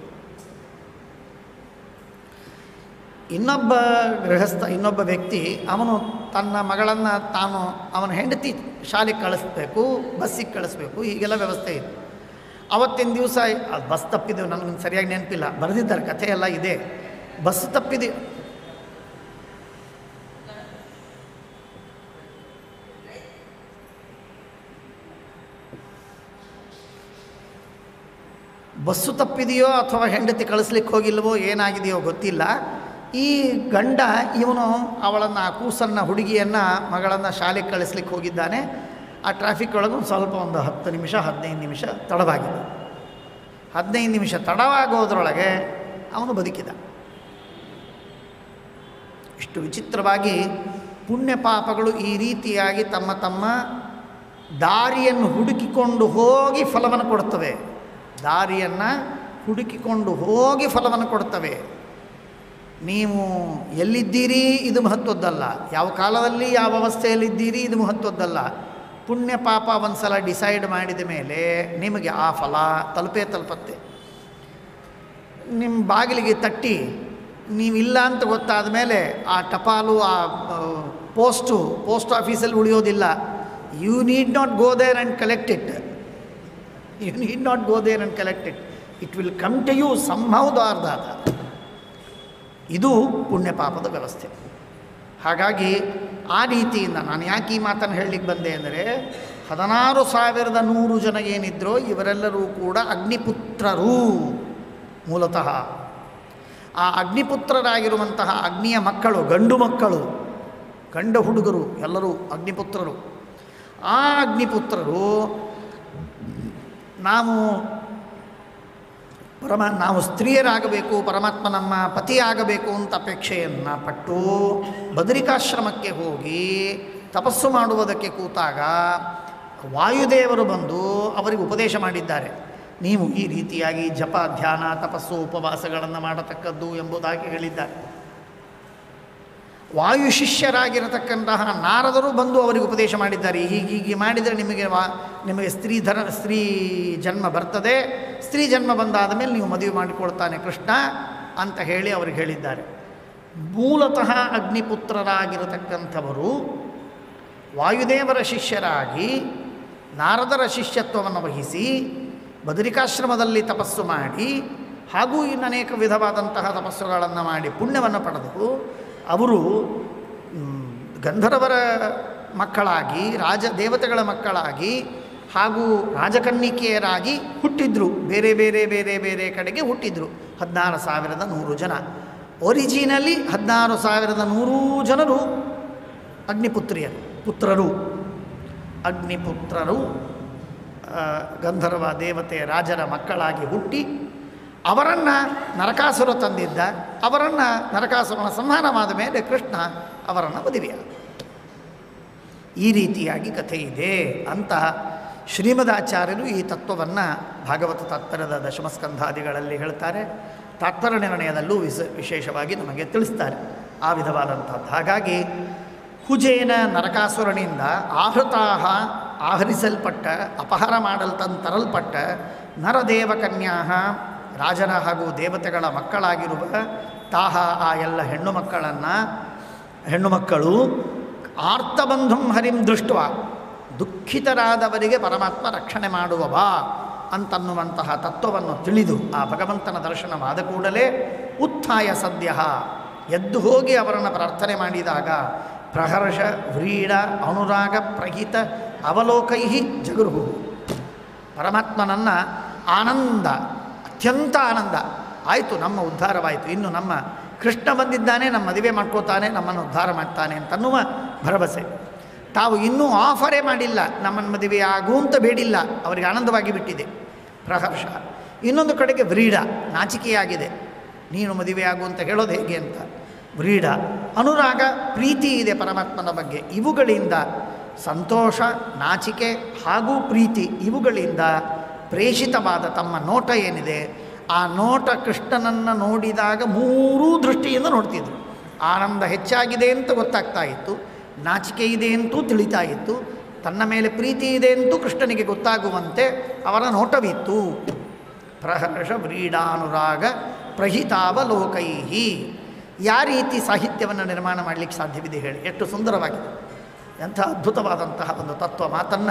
ಇನ್ನೊಬ್ಬ ಗೃಹಸ್ಥ ಇನ್ನೊಬ್ಬ ವ್ಯಕ್ತಿ ಅವನು ತನ್ನ ಮಗಳನ್ನು ತಾನು ಅವನ ಹೆಂಡತಿ ಶಾಲೆಗೆ ಕಳಿಸ್ಬೇಕು ಬಸ್ಸಿಗೆ ಕಳಿಸ್ಬೇಕು ಹೀಗೆಲ್ಲ ವ್ಯವಸ್ಥೆ ಇದೆ ಅವತ್ತಿನ ದಿವಸ ಅದು ಬಸ್ ತಪ್ಪಿದ್ದೆವು ನನಗೆ ಸರಿಯಾಗಿ ನೆನಪಿಲ್ಲ ಬರೆದಿದ್ದಾರೆ ಕಥೆ ಎಲ್ಲ ಇದೆ ಬಸ್ ತಪ್ಪಿದೆ ಬಸ್ಸು ತಪ್ಪಿದೆಯೋ ಅಥವಾ ಹೆಂಡತಿ ಕಳಿಸ್ಲಿಕ್ಕೆ ಹೋಗಿಲ್ವೋ ಏನಾಗಿದೆಯೋ ಗೊತ್ತಿಲ್ಲ ಈ ಗಂಡ ಇವನು ಅವಳನ್ನು ಆ ಕೂಸನ್ನು ಹುಡುಗಿಯನ್ನು ಮಗಳನ್ನು ಶಾಲೆಗೆ ಕಳಿಸ್ಲಿಕ್ಕೆ ಹೋಗಿದ್ದಾನೆ ಆ ಟ್ರಾಫಿಕ್ ಒಳಗೆ ಒಂದು ಸ್ವಲ್ಪ ಒಂದು ಹತ್ತು ನಿಮಿಷ ಹದಿನೈದು ನಿಮಿಷ ತಡವಾಗಿದೆ ಹದಿನೈದು ನಿಮಿಷ ತಡವಾಗೋದ್ರೊಳಗೆ ಅವನು ಬದುಕಿದ ಇಷ್ಟು ವಿಚಿತ್ರವಾಗಿ ಪುಣ್ಯ ಪಾಪಗಳು ಈ ರೀತಿಯಾಗಿ ತಮ್ಮ ತಮ್ಮ ದಾರಿಯನ್ನು ಹುಡುಕಿಕೊಂಡು ಹೋಗಿ ಫಲವನ್ನು ಕೊಡ್ತವೆ ದಾರಿಯನ್ನು ಹುಡುಕಿಕೊಂಡು ಹೋಗಿ ಫಲವನ್ನು ಕೊಡ್ತವೆ ನೀವು ಎಲ್ಲಿದ್ದೀರಿ ಇದು ಮಹತ್ವದ್ದಲ್ಲ ಯಾವ ಕಾಲದಲ್ಲಿ ಯಾವ ಅವಸ್ಥೆಯಲ್ಲಿದ್ದೀರಿ ಇದು ಮಹತ್ವದ್ದಲ್ಲ ಪುಣ್ಯ ಪಾಪ ಒಂದು ಸಲ ಡಿಸೈಡ್ ಮಾಡಿದ ಮೇಲೆ ನಿಮಗೆ ಆ ಫಲ ತಲುಪೇ ತಲುಪತ್ತೆ ನಿಮ್ಮ ಬಾಗಿಲಿಗೆ ತಟ್ಟಿ ನೀವಿಲ್ಲ ಅಂತ ಗೊತ್ತಾದ ಮೇಲೆ ಆ ಟಪಾಲು ಆ ಪೋಸ್ಟು ಪೋಸ್ಟ್ ಆಫೀಸಲ್ಲಿ ಉಳಿಯೋದಿಲ್ಲ you need not go there and collect it you need not go there and collect it it will come to you ಸಂಹೌದ ಅರ್ಧಾದ ಇದು ಪುಣ್ಯ ಪಾಪದ ವ್ಯವಸ್ಥೆ ಹಾಗಾಗಿ ಆ ರೀತಿಯಿಂದ ನಾನು ಯಾಕೆ ಈ ಮಾತನ್ನು ಹೇಳಲಿಕ್ಕೆ ಬಂದೆ ಅಂದರೆ ಹದಿನಾರು ಸಾವಿರದ ನೂರು ಜನ ಏನಿದ್ರೋ ಇವರೆಲ್ಲರೂ ಕೂಡ ಅಗ್ನಿಪುತ್ರರು ಮೂಲತಃ ಆ ಅಗ್ನಿಪುತ್ರರಾಗಿರುವಂತಹ ಅಗ್ನಿಯ ಮಕ್ಕಳು ಗಂಡು ಮಕ್ಕಳು ಗಂಡ ಹುಡುಗರು ಎಲ್ಲರೂ ಅಗ್ನಿಪುತ್ರರು ಆ ಅಗ್ನಿಪುತ್ರರು ನಾವು ಪರಮ ನಾವು ಸ್ತ್ರೀಯರಾಗಬೇಕು ಪರಮಾತ್ಮ ನಮ್ಮ ಪತಿ ಆಗಬೇಕು ಅಂತ ಅಪೇಕ್ಷೆಯನ್ನು ಪಟ್ಟು ಬದರಿಕಾಶ್ರಮಕ್ಕೆ ಹೋಗಿ ತಪಸ್ಸು ಮಾಡುವುದಕ್ಕೆ ಕೂತಾಗ ವಾಯುದೇವರು ಬಂದು ಅವರಿಗೆ ಉಪದೇಶ ಮಾಡಿದ್ದಾರೆ ನೀವು ಈ ರೀತಿಯಾಗಿ ಜಪ ಧ್ಯಾನ ತಪಸ್ಸು ಉಪವಾಸಗಳನ್ನು ಮಾಡತಕ್ಕದ್ದು ಎಂಬುದಾಗಿ ಹೇಳಿದ್ದಾರೆ ವಾಯು ಶಿಷ್ಯರಾಗಿರತಕ್ಕಂತಹ ನಾರದರು ಬಂದು ಅವರಿಗೆ ಉಪದೇಶ ಮಾಡಿದ್ದಾರೆ ಹೀಗೆ ಹೀಗೆ ಮಾಡಿದರೆ ನಿಮಗೆ ವಾ ನಿಮಗೆ ಸ್ತ್ರೀ ಧರ ಸ್ತ್ರೀ ಜನ್ಮ ಬರ್ತದೆ ಸ್ತ್ರೀ ಜನ್ಮ ಬಂದಾದ ಮೇಲೆ ನೀವು ಮದುವೆ ಮಾಡಿಕೊಳ್ತಾನೆ ಕೃಷ್ಣ ಅಂತ ಹೇಳಿ ಅವರಿಗೆ ಹೇಳಿದ್ದಾರೆ ಮೂಲತಃ ಅಗ್ನಿಪುತ್ರರಾಗಿರತಕ್ಕಂಥವರು ವಾಯುದೇವರ ಶಿಷ್ಯರಾಗಿ ನಾರದರ ಶಿಷ್ಯತ್ವವನ್ನು ವಹಿಸಿ ಬದರಿಕಾಶ್ರಮದಲ್ಲಿ ತಪಸ್ಸು ಮಾಡಿ ಹಾಗೂ ಇನ್ನು ಅನೇಕ ವಿಧವಾದಂತಹ ತಪಸ್ಸುಗಳನ್ನು ಮಾಡಿ ಪುಣ್ಯವನ್ನು ಪಡೆದು ಅವರು ಮ್, ಗಂಧರ್ವರ ಮಕ್ಕಳಾಗಿ ರಾಜ ದೇವತೆಗಳ ಮಕ್ಕಳಾಗಿ ಹಾಗೂ ರಾಜಕನ್ನಿಕೆಯರಾಗಿ ಹುಟ್ಟಿದ್ರು ಬೇರೆ ಬೇರೆ ಬೇರೆ ಬೇರೆ ಕಡೆಗೆ ಹುಟ್ಟಿದ್ರು ಹದಿನಾರು ಸಾವಿರದ ನೂರು ಜನ ಒರಿಜಿನಲಿ ಹದಿನಾರು ಸಾವಿರದ ನೂರು ಜನರು ಅಗ್ನಿಪುತ್ರಿಯರು ಪುತ್ರರು ಅಗ್ನಿಪುತ್ರರು ಆ, ಗಂಧರ್ವ ದೇವತೆ ರಾಜರ ಮಕ್ಕಳಾಗಿ ಹುಟ್ಟಿ ಅವರನ್ನು ನರಕಾಸುರ ತಂದಿದ್ದ ಅವರನ್ನು ನರಕಾಸುರನ ಸಂಹಾರವಾದ ಮೇಲೆ ಕೃಷ್ಣ ಅವರನ್ನು ಮದುವೆಯಾದ ಈ ರೀತಿಯಾಗಿ ಕಥೆ ಇದೆ ಅಂತ ಶ್ರೀಮದಾಚಾರ್ಯರು ಈ ತತ್ವವನ್ನು ಭಾಗವತ ತಾತ್ಪರ್ಯದ ದಶಮಸ್ಕಂಧಾದಿಗಳಲ್ಲಿ ಹೇಳ್ತಾರೆ ತಾತ್ಪರ್ಯ ನಿರ್ಣಯದಲ್ಲೂ ವಿಸ ವಿಶೇಷವಾಗಿ ನಮಗೆ ತಿಳಿಸ್ತಾರೆ ಆ ವಿಧವಾದಂಥದ್ದು ಹಾಗಾಗಿ ಕುಜೇನ ನರಕಾಸುರನಿಂದ ಆಹೃತಾಹ ಆಹರಿಸಲ್ಪಟ್ಟ ಅಪಹಾರ ಮಾಡಲ್ತಂತರಲ್ಪಟ್ಟ ನರದೇವಕನ್ಯಾ ರಾಜರ ಹಾಗೂ ದೇವತೆಗಳ ಮಕ್ಕಳಾಗಿರುವ ತಾಹ ಆ ಎಲ್ಲ ಹೆಣ್ಣು ಮಕ್ಕಳನ್ನು ಹೆಣ್ಣು ಮಕ್ಕಳು ಆರ್ತಬಂಧುಂ ಹರಿಂ ದೃಷ್ಟ ದುಃಖಿತರಾದವರಿಗೆ ಪರಮಾತ್ಮ ರಕ್ಷಣೆ ಮಾಡುವವ ಅಂತನ್ನುವಂತಹ ತತ್ವವನ್ನು ತಿಳಿದು ಆ ಭಗವಂತನ ದರ್ಶನವಾದ ಕೂಡಲೇ ಉತ್ಥಾಯ ಸದ್ಯ ಎದ್ದು ಹೋಗಿ ಅವರನ್ನು ಪ್ರಾರ್ಥನೆ ಮಾಡಿದಾಗ ಪ್ರಹರ್ಷ ವ್ರೀಡ ಅನುರಾಗ ಪ್ರಹಿತ ಅವಲೋಕೈ ಜಗರುಹು ಪರಮಾತ್ಮನನ್ನು ಆನಂದ ಅತ್ಯಂತ ಆನಂದ ಆಯಿತು ನಮ್ಮ ಉದ್ಧಾರವಾಯಿತು ಇನ್ನು ನಮ್ಮ ಕೃಷ್ಣ ಬಂದಿದ್ದಾನೆ ನಮ್ಮ ಮದುವೆ ಮಾಡ್ಕೋತಾನೆ ನಮ್ಮನ್ನು ಉದ್ಧಾರ ಮಾಡ್ತಾನೆ ಅಂತನ್ನುವ ಭರವಸೆ ತಾವು ಇನ್ನೂ ಆಫರೇ ಮಾಡಿಲ್ಲ ನಮ್ಮನ್ನು ಮದುವೆ ಆಗು ಅಂತ ಬೇಡಿಲ್ಲ ಅವರಿಗೆ ಆನಂದವಾಗಿ ಬಿಟ್ಟಿದೆ ಪ್ರಹರ್ಷ ಇನ್ನೊಂದು ಕಡೆಗೆ ವ್ರೀಡ ನಾಚಿಕೆಯಾಗಿದೆ ನೀನು ಮದುವೆ ಆಗು ಅಂತ ಹೇಳೋದು ಹೇಗೆ ಅಂತ ವ್ರೀಡ ಅನುರಾಗ ಪ್ರೀತಿ ಇದೆ ಪರಮಾತ್ಮನ ಬಗ್ಗೆ ಇವುಗಳಿಂದ ಸಂತೋಷ ನಾಚಿಕೆ ಹಾಗೂ ಪ್ರೀತಿ ಇವುಗಳಿಂದ ಪ್ರೇಷಿತವಾದ ತಮ್ಮ ನೋಟ ಏನಿದೆ ಆ ನೋಟ ಕೃಷ್ಣನನ್ನು ನೋಡಿದಾಗ ಮೂರೂ ದೃಷ್ಟಿಯಿಂದ ನೋಡ್ತಿದ್ರು ಆನಂದ ಹೆಚ್ಚಾಗಿದೆ ಅಂತ ಗೊತ್ತಾಗ್ತಾ ಇತ್ತು ನಾಚಿಕೆ ಇದೆ ಅಂತೂ ತಿಳಿತಾ ಇತ್ತು ತನ್ನ ಮೇಲೆ ಪ್ರೀತಿ ಇದೆ ಅಂತೂ ಕೃಷ್ಣನಿಗೆ ಗೊತ್ತಾಗುವಂತೆ ಅವರ ನೋಟವಿತ್ತು ಪ್ರಹರ್ಷ ವ್ರೀಡಾನುರಾಗ ಪ್ರಹಿತಾವಲೋಕೈಹಿ ಯಾವ ರೀತಿ ಸಾಹಿತ್ಯವನ್ನು ನಿರ್ಮಾಣ ಮಾಡಲಿಕ್ಕೆ ಸಾಧ್ಯವಿದೆ ಹೇಳಿ ಎಷ್ಟು ಸುಂದರವಾಗಿದೆ ಎಂಥ ಅದ್ಭುತವಾದಂತಹ ಒಂದು ತತ್ವ ಮಾತನ್ನು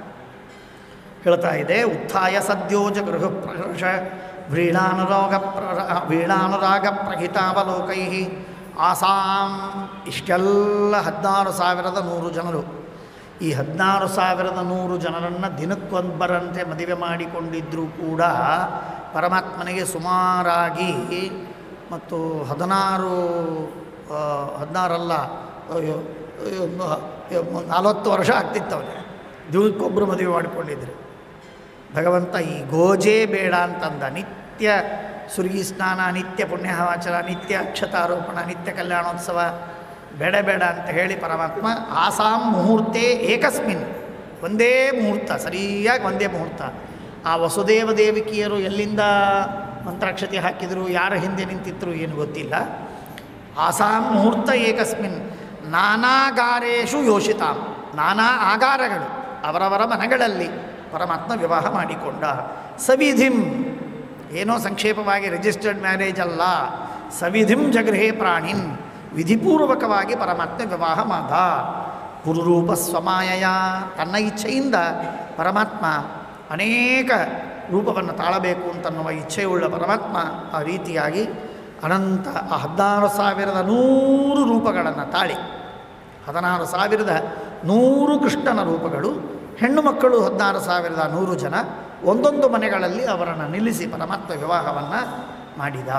ಹೇಳ್ತಾ ಇದೆ ಉತ್ಥಾಯ ಸದ್ಯೋಜ ಗೃಹ ಪ್ರಹರ್ಷ ವ್ರೀಡಾನುರಾಗ ಪ್ರ ವೀಣಾನುರಾಗ ಪ್ರಹಿತಾವಲೋಕೈ ಆಸಾಂ ಇಷ್ಟೆಲ್ಲ ಹದಿನಾರು ಸಾವಿರದ ನೂರು ಜನರು ಈ ಹದಿನಾರು ಸಾವಿರದ ನೂರು ಜನರನ್ನು ದಿನಕ್ಕೊಂದರಂತೆ ಮದುವೆ ಮಾಡಿಕೊಂಡಿದ್ದರೂ ಕೂಡ ಪರಮಾತ್ಮನಿಗೆ ಸುಮಾರಾಗಿ ಮತ್ತು ಹದಿನಾರು ಆ, ಹದಿನಾರಲ್ಲ ಅಯ್ಯೋ, ಅಯ್ಯೋ, ನ- ನಲವತ್ತು ವರ್ಷ ಆಗ್ತಿತ್ತು ಅವನಿಗೆ ದಿವಕ್ಕೊಬ್ಬರು ಮದುವೆ ಮಾಡಿಕೊಂಡಿದ್ರು ಭಗವಂತ ಈ ಗೋಜೇ ಬೇಡ ಅಂತಂದ ನಿತ್ಯ ಸುರ್ಗಿ ಸ್ನಾನ ನಿತ್ಯ ಪುಣ್ಯವಾಚನ ನಿತ್ಯ ಅಕ್ಷತಾರೋಪಣ ನಿತ್ಯ ಕಲ್ಯಾಣೋತ್ಸವ ಬೇಡ ಬೇಡ ಅಂತ ಹೇಳಿ ಪರಮಾತ್ಮ ಆಸಾಂ ಮುಹೂರ್ತೆ ಏಕಸ್ಮಿನ್ ಒಂದೇ ಮುಹೂರ್ತ ಸರಿಯಾಗಿ ಒಂದೇ ಮುಹೂರ್ತ ಆ ವಸುದೇವ ದೇವಿಕಿಯರು ಎಲ್ಲಿಂದ ಮಂತ್ರಾಕ್ಷತೆ ಹಾಕಿದರು ಯಾರ ಹಿಂದೆ ನಿಂತಿದ್ರು ಏನು ಗೊತ್ತಿಲ್ಲ ಆಸಾಂ ಮುಹೂರ್ತ ಏಕಸ್ಮಿನ್ ನಾನಾಗಾರೇಶು ಯೋಷಿತಾಂ ನಾನಾ ಆಗಾರಗಳು ಅವರವರ ಮನೆಗಳಲ್ಲಿ ಪರಮಾತ್ಮ ವಿವಾಹ ಮಾಡಿಕೊಂಡ ಸವಿಧಿಂ ಏನೋ ಸಂಕ್ಷೇಪವಾಗಿ ರಿಜಿಸ್ಟರ್ಡ್ ಮ್ಯಾರೇಜ್ ಅಲ್ಲ ಸವಿಧಿಂ ಜಗೃಹೇ ಪ್ರಾಣಿನ್ ವಿಧಿಪೂರ್ವಕವಾಗಿ ಪರಮಾತ್ಮ ವಿವಾಹ ಮಾದ ಗುರುರೂಪ ಸ್ವಮಾಯಯ ತನ್ನ ಇಚ್ಛೆಯಿಂದ ಪರಮಾತ್ಮ ಅನೇಕ ರೂಪವನ್ನು ತಾಳಬೇಕು ಅಂತನ್ನುವ ಇಚ್ಛೆಯುಳ್ಳ ಪರಮಾತ್ಮ ಆ ರೀತಿಯಾಗಿ ಅನಂತ ಆ ಹದಿನಾರು ಸಾವಿರದ ನೂರು ರೂಪಗಳನ್ನು ತಾಳಿ ಹದಿನಾರು ಸಾವಿರದ ನೂರು ಕೃಷ್ಣನ ರೂಪಗಳು ಹೆಣ್ಣು ಮಕ್ಕಳು ಹದಿನಾರು ಸಾವಿರದ ನೂರು ಜನ ಒಂದೊಂದು ಮನೆಗಳಲ್ಲಿ ಅವರನ್ನು ನಿಲ್ಲಿಸಿ ಪರಮಾತ್ಮ ವಿವಾಹವನ್ನು ಮಾಡಿದ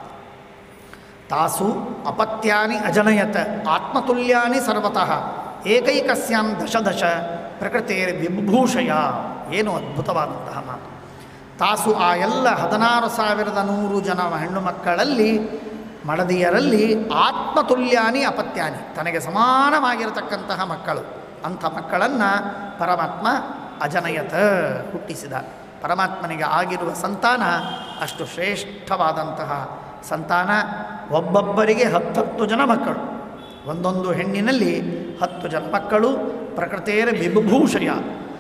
ತಾಸು ಅಪತ್ಯಾನಿ ಅಜನಯತ್ ಆತ್ಮತುಲ್ಯಾನಿ ಸರ್ವತಃ ಏಕೈಕಸ್ಯಾಂ ದಶ ದಶ ಪ್ರಕೃತಿಯ ವಿಭೂಷಯ ಏನು ಅದ್ಭುತವಾದಂತಹ ಮಾತು ತಾಸು ಆ ಎಲ್ಲ ಹದಿನಾರು ಸಾವಿರದ ನೂರು ಜನ ಹೆಣ್ಣು ಮಕ್ಕಳಲ್ಲಿ ಮಡದಿಯರಲ್ಲಿ ಆತ್ಮತುಲ್ಯಾನಿ ಅಪತ್ಯಾನಿ ತನಗೆ ಸಮಾನವಾಗಿರತಕ್ಕಂತಹ ಮಕ್ಕಳು ಅಂಥ ಮಕ್ಕಳನ್ನು ಪರಮಾತ್ಮ ಅಜನಯತ ಹುಟ್ಟಿಸಿದ ಪರಮಾತ್ಮನಿಗೆ ಆಗಿರುವ ಸಂತಾನ ಅಷ್ಟು ಶ್ರೇಷ್ಠವಾದಂತಹ ಸಂತಾನ ಒಬ್ಬೊಬ್ಬರಿಗೆ ಹತ್ತತ್ತು ಜನ ಮಕ್ಕಳು ಒಂದೊಂದು ಹೆಣ್ಣಿನಲ್ಲಿ ಹತ್ತು ಜನ ಮಕ್ಕಳು ಪ್ರಕೃತಿಯರ ವಿಭೂಷಯ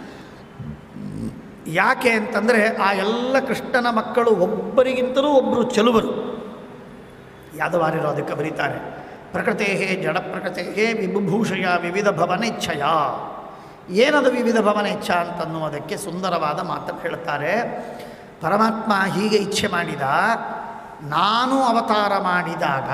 ಯಾಕೆ ಅಂತಂದರೆ ಆ ಎಲ್ಲ ಕೃಷ್ಣನ ಮಕ್ಕಳು ಒಬ್ಬರಿಗಿಂತಲೂ ಒಬ್ಬರು ಚೆಲುವರು ಯಾದವಾರ್ಯರು ಅದಕ್ಕೆ ಬರೀತಾರೆ ಪ್ರಕೃತೇ ಜಡ ಪ್ರಕೃತೇ ವಿಭೂಷಯ ವಿವಿಧ ಭವನ ಇಚ್ಛಯ ಏನದು ವಿವಿಧ ಭವನ ಇಚ್ಛ ಅಂತನ್ನುವುದಕ್ಕೆ ಸುಂದರವಾದ ಮಾತನ್ನು ಹೇಳ್ತಾರೆ ಪರಮಾತ್ಮ ಹೀಗೆ ಇಚ್ಛೆ ಮಾಡಿದ ನಾನು ಅವತಾರ ಮಾಡಿದಾಗ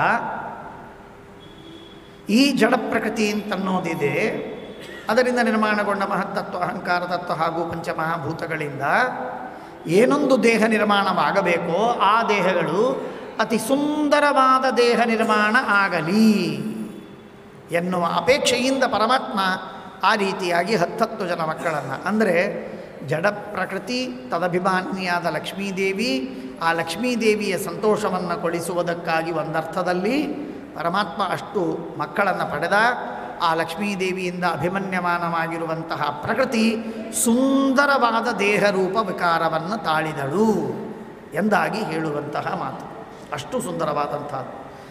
ಈ ಜಡ ಪ್ರಕೃತಿ ಅಂತನ್ನೋದಿದೆ ಅದರಿಂದ ನಿರ್ಮಾಣಗೊಂಡ ಮಹತ್ತತ್ವ ಅಹಂಕಾರ ತತ್ವ ಹಾಗೂ ಪಂಚಮಹಾಭೂತಗಳಿಂದ ಏನೊಂದು ದೇಹ ನಿರ್ಮಾಣವಾಗಬೇಕೋ ಆ ದೇಹಗಳು ಅತಿ ಸುಂದರವಾದ ದೇಹ ನಿರ್ಮಾಣ ಆಗಲಿ ಎನ್ನುವ ಅಪೇಕ್ಷೆಯಿಂದ ಪರಮಾತ್ಮ ಆ ರೀತಿಯಾಗಿ ಹತ್ತತ್ತು ಜನ ಮಕ್ಕಳನ್ನು ಅಂದರೆ ಜಡ ಪ್ರಕೃತಿ ತದಭಿಮಾನಿಯಾದ ಲಕ್ಷ್ಮೀದೇವಿ ಆ ಲಕ್ಷ್ಮೀದೇವಿಯ ಸಂತೋಷವನ್ನು ಕೊಡಿಸುವುದಕ್ಕಾಗಿ ಒಂದರ್ಥದಲ್ಲಿ ಪರಮಾತ್ಮ ಅಷ್ಟು ಮಕ್ಕಳನ್ನು ಪಡೆದ ಆ ಲಕ್ಷ್ಮೀದೇವಿಯಿಂದ ಅಭಿಮನ್ಯಮಾನವಾಗಿರುವಂತಹ ಪ್ರಕೃತಿ ಸುಂದರವಾದ ದೇಹರೂಪ ವಿಕಾರವನ್ನು ತಾಳಿದಳು ಎಂದಾಗಿ ಹೇಳುವಂತಹ ಮಾತು ಅಷ್ಟು ಸುಂದರವಾದಂಥದ್ದು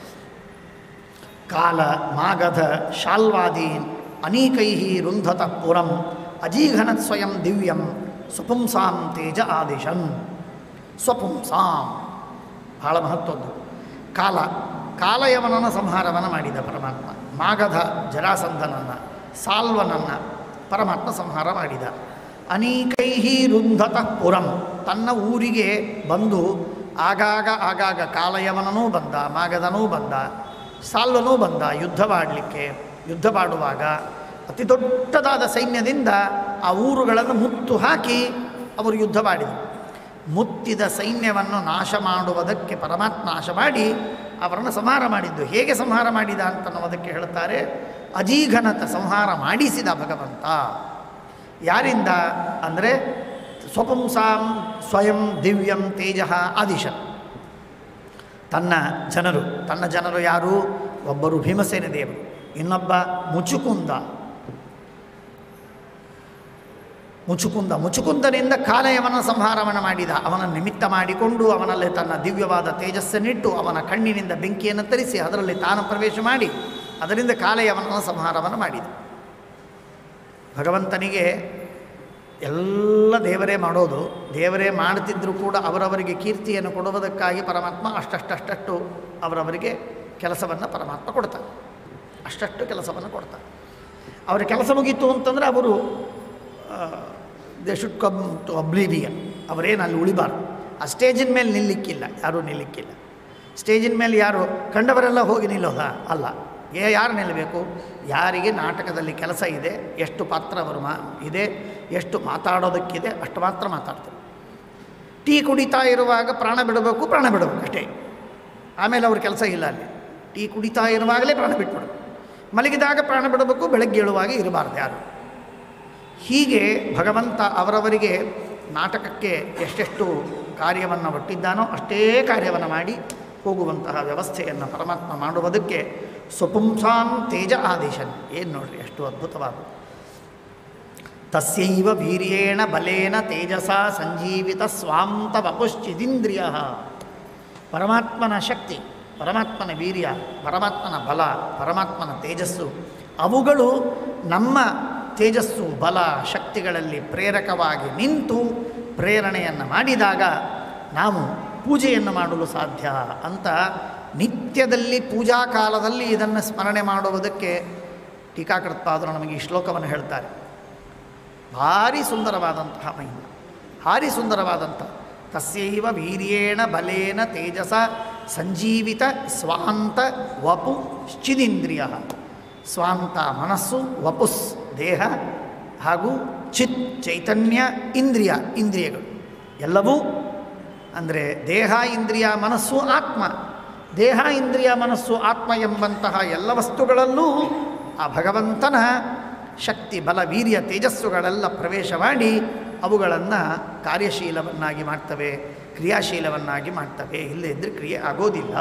ಕಾಲ ಮಾಗಧ ಶಾಲ್ವಾದೀನ್ ಅನೀಕೈ ರುಂಧತ ಪುರಂ ಅಜೀಘನತ್ ಸ್ವಯಂ ದಿವ್ಯಂ ಸ್ವಪುಂಸಾಂ ತೇಜ ಆದಿಶನ್ ಸ್ವಪುಂಸಾಂ ಬಹಳ ಮಹತ್ವದ್ದು ಕಾಲ ಕಾಲಯವನನ ಸಂಹಾರವನ್ನು ಮಾಡಿದ ಪರಮಾತ್ಮ ಮಾಗಧ ಜರಾಸಂಧನನ್ನು ಸಾಲ್ವನನ್ನು ಪರಮಾತ್ಮ ಸಂಹಾರ ಮಾಡಿದ ಅನೀಕೈಹಿ ರುಂಧತ ಪುರಂ ತನ್ನ ಊರಿಗೆ ಬಂದು ಆಗಾಗ ಆಗಾಗ ಕಾಲಯವನನೂ ಬಂದ ಮಾಗಧನೂ ಬಂದ ಸಾಲ್ವನೂ ಬಂದ ಯುದ್ಧವಾಡಲಿಕ್ಕೆ ಯುದ್ಧ ಮಾಡುವಾಗ ಅತಿ ದೊಡ್ಡದಾದ ಸೈನ್ಯದಿಂದ ಆ ಊರುಗಳನ್ನು ಮುತ್ತು ಹಾಕಿ ಅವರು ಯುದ್ಧ ಮಾಡಿದರು ಮುತ್ತಿದ ಸೈನ್ಯವನ್ನು ನಾಶ ಮಾಡುವುದಕ್ಕೆ ಪರಮಾತ್ಮ ನಾಶ ಮಾಡಿ ಅವರನ್ನು ಸಂಹಾರ ಮಾಡಿದ್ದು ಹೇಗೆ ಸಂಹಾರ ಮಾಡಿದ ಅಂತನ್ನುವುದಕ್ಕೆ ಹೇಳ್ತಾರೆ ಅಜೀಘನತ ಸಂಹಾರ ಮಾಡಿಸಿದ ಭಗವಂತ ಯಾರಿಂದ ಅಂದರೆ ಸ್ವಪುಂಸಾಂ ಸ್ವಯಂ ದಿವ್ಯಂ ತೇಜ ಆದಿಶ ತನ್ನ ಜನರು ತನ್ನ ಜನರು ಯಾರು ಒಬ್ಬರು ಭೀಮಸೇನ ದೇವರು ಇನ್ನೊಬ್ಬ ಮುಚುಕುಂದ ಮುಚುಕುಂದ ಮುಚುಕುಂದನಿಂದ ಕಾಲಯವನ ಸಂಹಾರವನ್ನು ಮಾಡಿದ ಅವನ ನಿಮಿತ್ತ ಮಾಡಿಕೊಂಡು ಅವನಲ್ಲಿ ತನ್ನ ದಿವ್ಯವಾದ ತೇಜಸ್ಸನ್ನಿಟ್ಟು ಅವನ ಕಣ್ಣಿನಿಂದ ಬೆಂಕಿಯನ್ನು ತರಿಸಿ ಅದರಲ್ಲಿ ತಾನು ಪ್ರವೇಶ ಮಾಡಿ ಅದರಿಂದ ಕಾಲಯವನ ಸಂಹಾರವನ್ನು ಮಾಡಿದ ಭಗವಂತನಿಗೆ ಎಲ್ಲ ದೇವರೇ ಮಾಡೋದು ದೇವರೇ ಮಾಡ್ತಿದ್ದರೂ ಕೂಡ ಅವರವರಿಗೆ ಕೀರ್ತಿಯನ್ನು ಕೊಡುವುದಕ್ಕಾಗಿ ಪರಮಾತ್ಮ ಅಷ್ಟಷ್ಟಷ್ಟು ಅವರವರಿಗೆ ಕೆಲಸವನ್ನು ಪರಮಾತ್ಮ ಕೊಡ್ತಾರೆ ಅಷ್ಟಷ್ಟು ಕೆಲಸವನ್ನು ಕೊಡ್ತಾರೆ ಅವರ ಕೆಲಸ ಮುಗೀತು ಅಂತಂದರೆ ಅವರು they should come to oblivion ಅವರೇನು ಅಲ್ಲಿ ಉಳಿಬಾರ್ದು ಆ ಸ್ಟೇಜಿನ ಮೇಲೆ ನಿಲ್ಲಿಕ್ಕಿಲ್ಲ ಯಾರೂ ನಿಲ್ಲಿಕ್ಕಿಲ್ಲ ಸ್ಟೇಜಿನ ಮೇಲೆ ಯಾರು ಕಂಡವರೆಲ್ಲ ಹೋಗಿ ನಿಲ್ಲೋದಾ ಅಲ್ಲ ಏ ಯಾರು ನಿಲ್ಲಬೇಕು ಯಾರಿಗೆ ನಾಟಕದಲ್ಲಿ ಕೆಲಸ ಇದೆ ಎಷ್ಟು ಪಾತ್ರ ಅವರು ಮಾ ಇದೆ ಎಷ್ಟು ಮಾತಾಡೋದಕ್ಕಿದೆ ಅಷ್ಟು ಮಾತ್ರ ಮಾತಾಡ್ತಾರೆ ಟೀ ಕುಡಿತಾ ಇರುವಾಗ ಪ್ರಾಣ ಬಿಡಬೇಕು ಪ್ರಾಣ ಬಿಡಬೇಕು ಅಷ್ಟೇ ಆಮೇಲೆ ಅವ್ರ ಕೆಲಸ ಇಲ್ಲ ಅಲ್ಲಿ ಟೀ ಕುಡಿತಾ ಇರುವಾಗಲೇ ಪ್ರಾಣ ಬಿಟ್ಬಿಡು ಮಲಗಿದಾಗ ಪ್ರಾಣ ಬಿಡಬೇಕು ಬೆಳಗ್ಗೆ ಏಳುವಾಗ ಇರಬಾರ್ದು ಯಾರು ಹೀಗೆ ಭಗವಂತ ಅವರವರಿಗೆ ನಾಟಕಕ್ಕೆ ಎಷ್ಟೆಷ್ಟು ಕಾರ್ಯವನ್ನು ಒಟ್ಟಿದ್ದಾನೋ ಅಷ್ಟೇ ಕಾರ್ಯವನ್ನು ಮಾಡಿ ಹೋಗುವಂತಹ ವ್ಯವಸ್ಥೆಯನ್ನು ಪರಮಾತ್ಮ ಮಾಡುವುದಕ್ಕೆ ಸ್ವಪುಂಸಾಂ ತೇಜ ಆದೇಶನ್ ಏನು ನೋಡ್ರಿ ಎಷ್ಟು ಅದ್ಭುತವಾದ ತಸ್ಯೈವ ವೀರ್ಯೇಣ ಬಲೇನ ತೇಜಸ ಸಂಜೀವಿತ ಸ್ವಾಂತ ವಪುಶ್ಚಿದಿಂದ್ರಿಯ ಪರಮಾತ್ಮನ ಶಕ್ತಿ ಪರಮಾತ್ಮನ ವೀರ್ಯ ಪರಮಾತ್ಮನ ಬಲ ಪರಮಾತ್ಮನ ತೇಜಸ್ಸು ಅವುಗಳು ನಮ್ಮ ತೇಜಸ್ಸು ಬಲ ಶಕ್ತಿಗಳಲ್ಲಿ ಪ್ರೇರಕವಾಗಿ ನಿಂತು ಪ್ರೇರಣೆಯನ್ನು ಮಾಡಿದಾಗ ನಾವು ಪೂಜೆಯನ್ನು ಮಾಡಲು ಸಾಧ್ಯ ಅಂತ ನಿತ್ಯದಲ್ಲಿ ಪೂಜಾ ಕಾಲದಲ್ಲಿ ಇದನ್ನು ಸ್ಮರಣೆ ಮಾಡುವುದಕ್ಕೆ ಟೀಕಾಕೃತ್ಪಾದರು ನಮಗೆ ಈ ಶ್ಲೋಕವನ್ನು ಹೇಳ್ತಾರೆ ಭಾರಿ ಸುಂದರವಾದಂತಹ ಮಹಿಮ ಭಾರಿ ಸುಂದರವಾದಂಥ ತಸ್ಯೈವ ವೀರ್ಯೇಣ ಬಲೇನ ತೇಜಸ ಸಂಜೀವಿತ ಸ್ವಾಂತ ವಪು ಚಿದಿಂದ್ರಿಯ ಸ್ವಾಂತ ಮನಸ್ಸು ವಪುಸ್ ದೇಹ ಹಾಗೂ ಚಿತ್ ಚೈತನ್ಯ ಇಂದ್ರಿಯ ಇಂದ್ರಿಯಗಳು ಎಲ್ಲವೂ ಅಂದರೆ ದೇಹ ಇಂದ್ರಿಯ ಮನಸ್ಸು ಆತ್ಮ ದೇಹ ಇಂದ್ರಿಯ ಮನಸ್ಸು ಆತ್ಮ ಎಂಬಂತಹ ಎಲ್ಲ ವಸ್ತುಗಳಲ್ಲೂ ಆ ಭಗವಂತನ ಶಕ್ತಿ ಬಲ ವೀರ್ಯ ತೇಜಸ್ಸುಗಳೆಲ್ಲ ಪ್ರವೇಶ ಮಾಡಿ ಅವುಗಳನ್ನು ಕಾರ್ಯಶೀಲವನ್ನಾಗಿ ಮಾಡ್ತವೆ ಕ್ರಿಯಾಶೀಲವನ್ನಾಗಿ ಮಾಡ್ತವೆ ಇಲ್ಲದೇ ಇದ್ದರೆ ಕ್ರಿಯೆ ಆಗೋದಿಲ್ಲ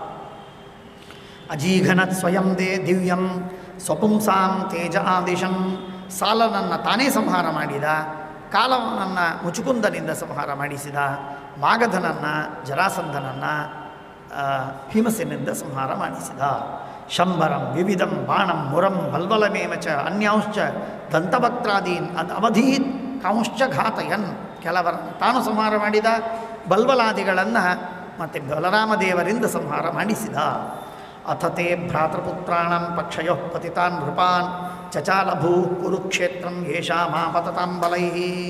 ಅಜೀಘನತ್ ಸ್ವಯಂ ದೇ ದಿವ್ಯಂ ಸ್ವಪುಂಸಾಂ ತೇಜ ಆದಿಶಂ ಸಾಲನನ್ನು ತಾನೇ ಸಂಹಾರ ಮಾಡಿದ ಕಾಲವನನ್ನು ಮುಚುಕುಂದನಿಂದ ಸಂಹಾರ ಮಾಡಿಸಿದ ಮಾಗಧನನ್ನು ಜರಾಸಂಧನನ್ನು ಭೀಮಸೇನಿಂದ ಸಂಹಾರ ಮಾಡಿಸಿದ ಶಂಬರಂ ವಿವಿಧಂ ಬಾಣಂ ಮುರಂ ಬಲ್ಬಲಮೇವ ಚ ಅನ್ಯಾಂಶ್ಚ ದಂತವಕ್ತ್ರಾದೀನ್ ಅದು ಅವಧೀತ್ ಕಾಂಶ್ಚ ಘಾತಯನ್ ಕೆಲವರನ್ನು ತಾನು ಸಂಹಾರ ಮಾಡಿದ ಬಲ್ಬಲಾದಿಗಳನ್ನು ಮತ್ತು ಬಲರಾಮದೇವರಿಂದ ಸಂಹಾರ ಮಾಡಿಸಿದ ಅಥತೆ ಭ್ರಾತೃಪುತ್ರಾಣಂ ಪಕ್ಷಯೋ ಪತಿತಾನ್ ನೃಪಾನ್ ಚಚಾಲಭೂ ಕುರುಕ್ಷೇತ್ರಂ ಯೇಷಾಮಾಪತತಾಂ ಬಲೈ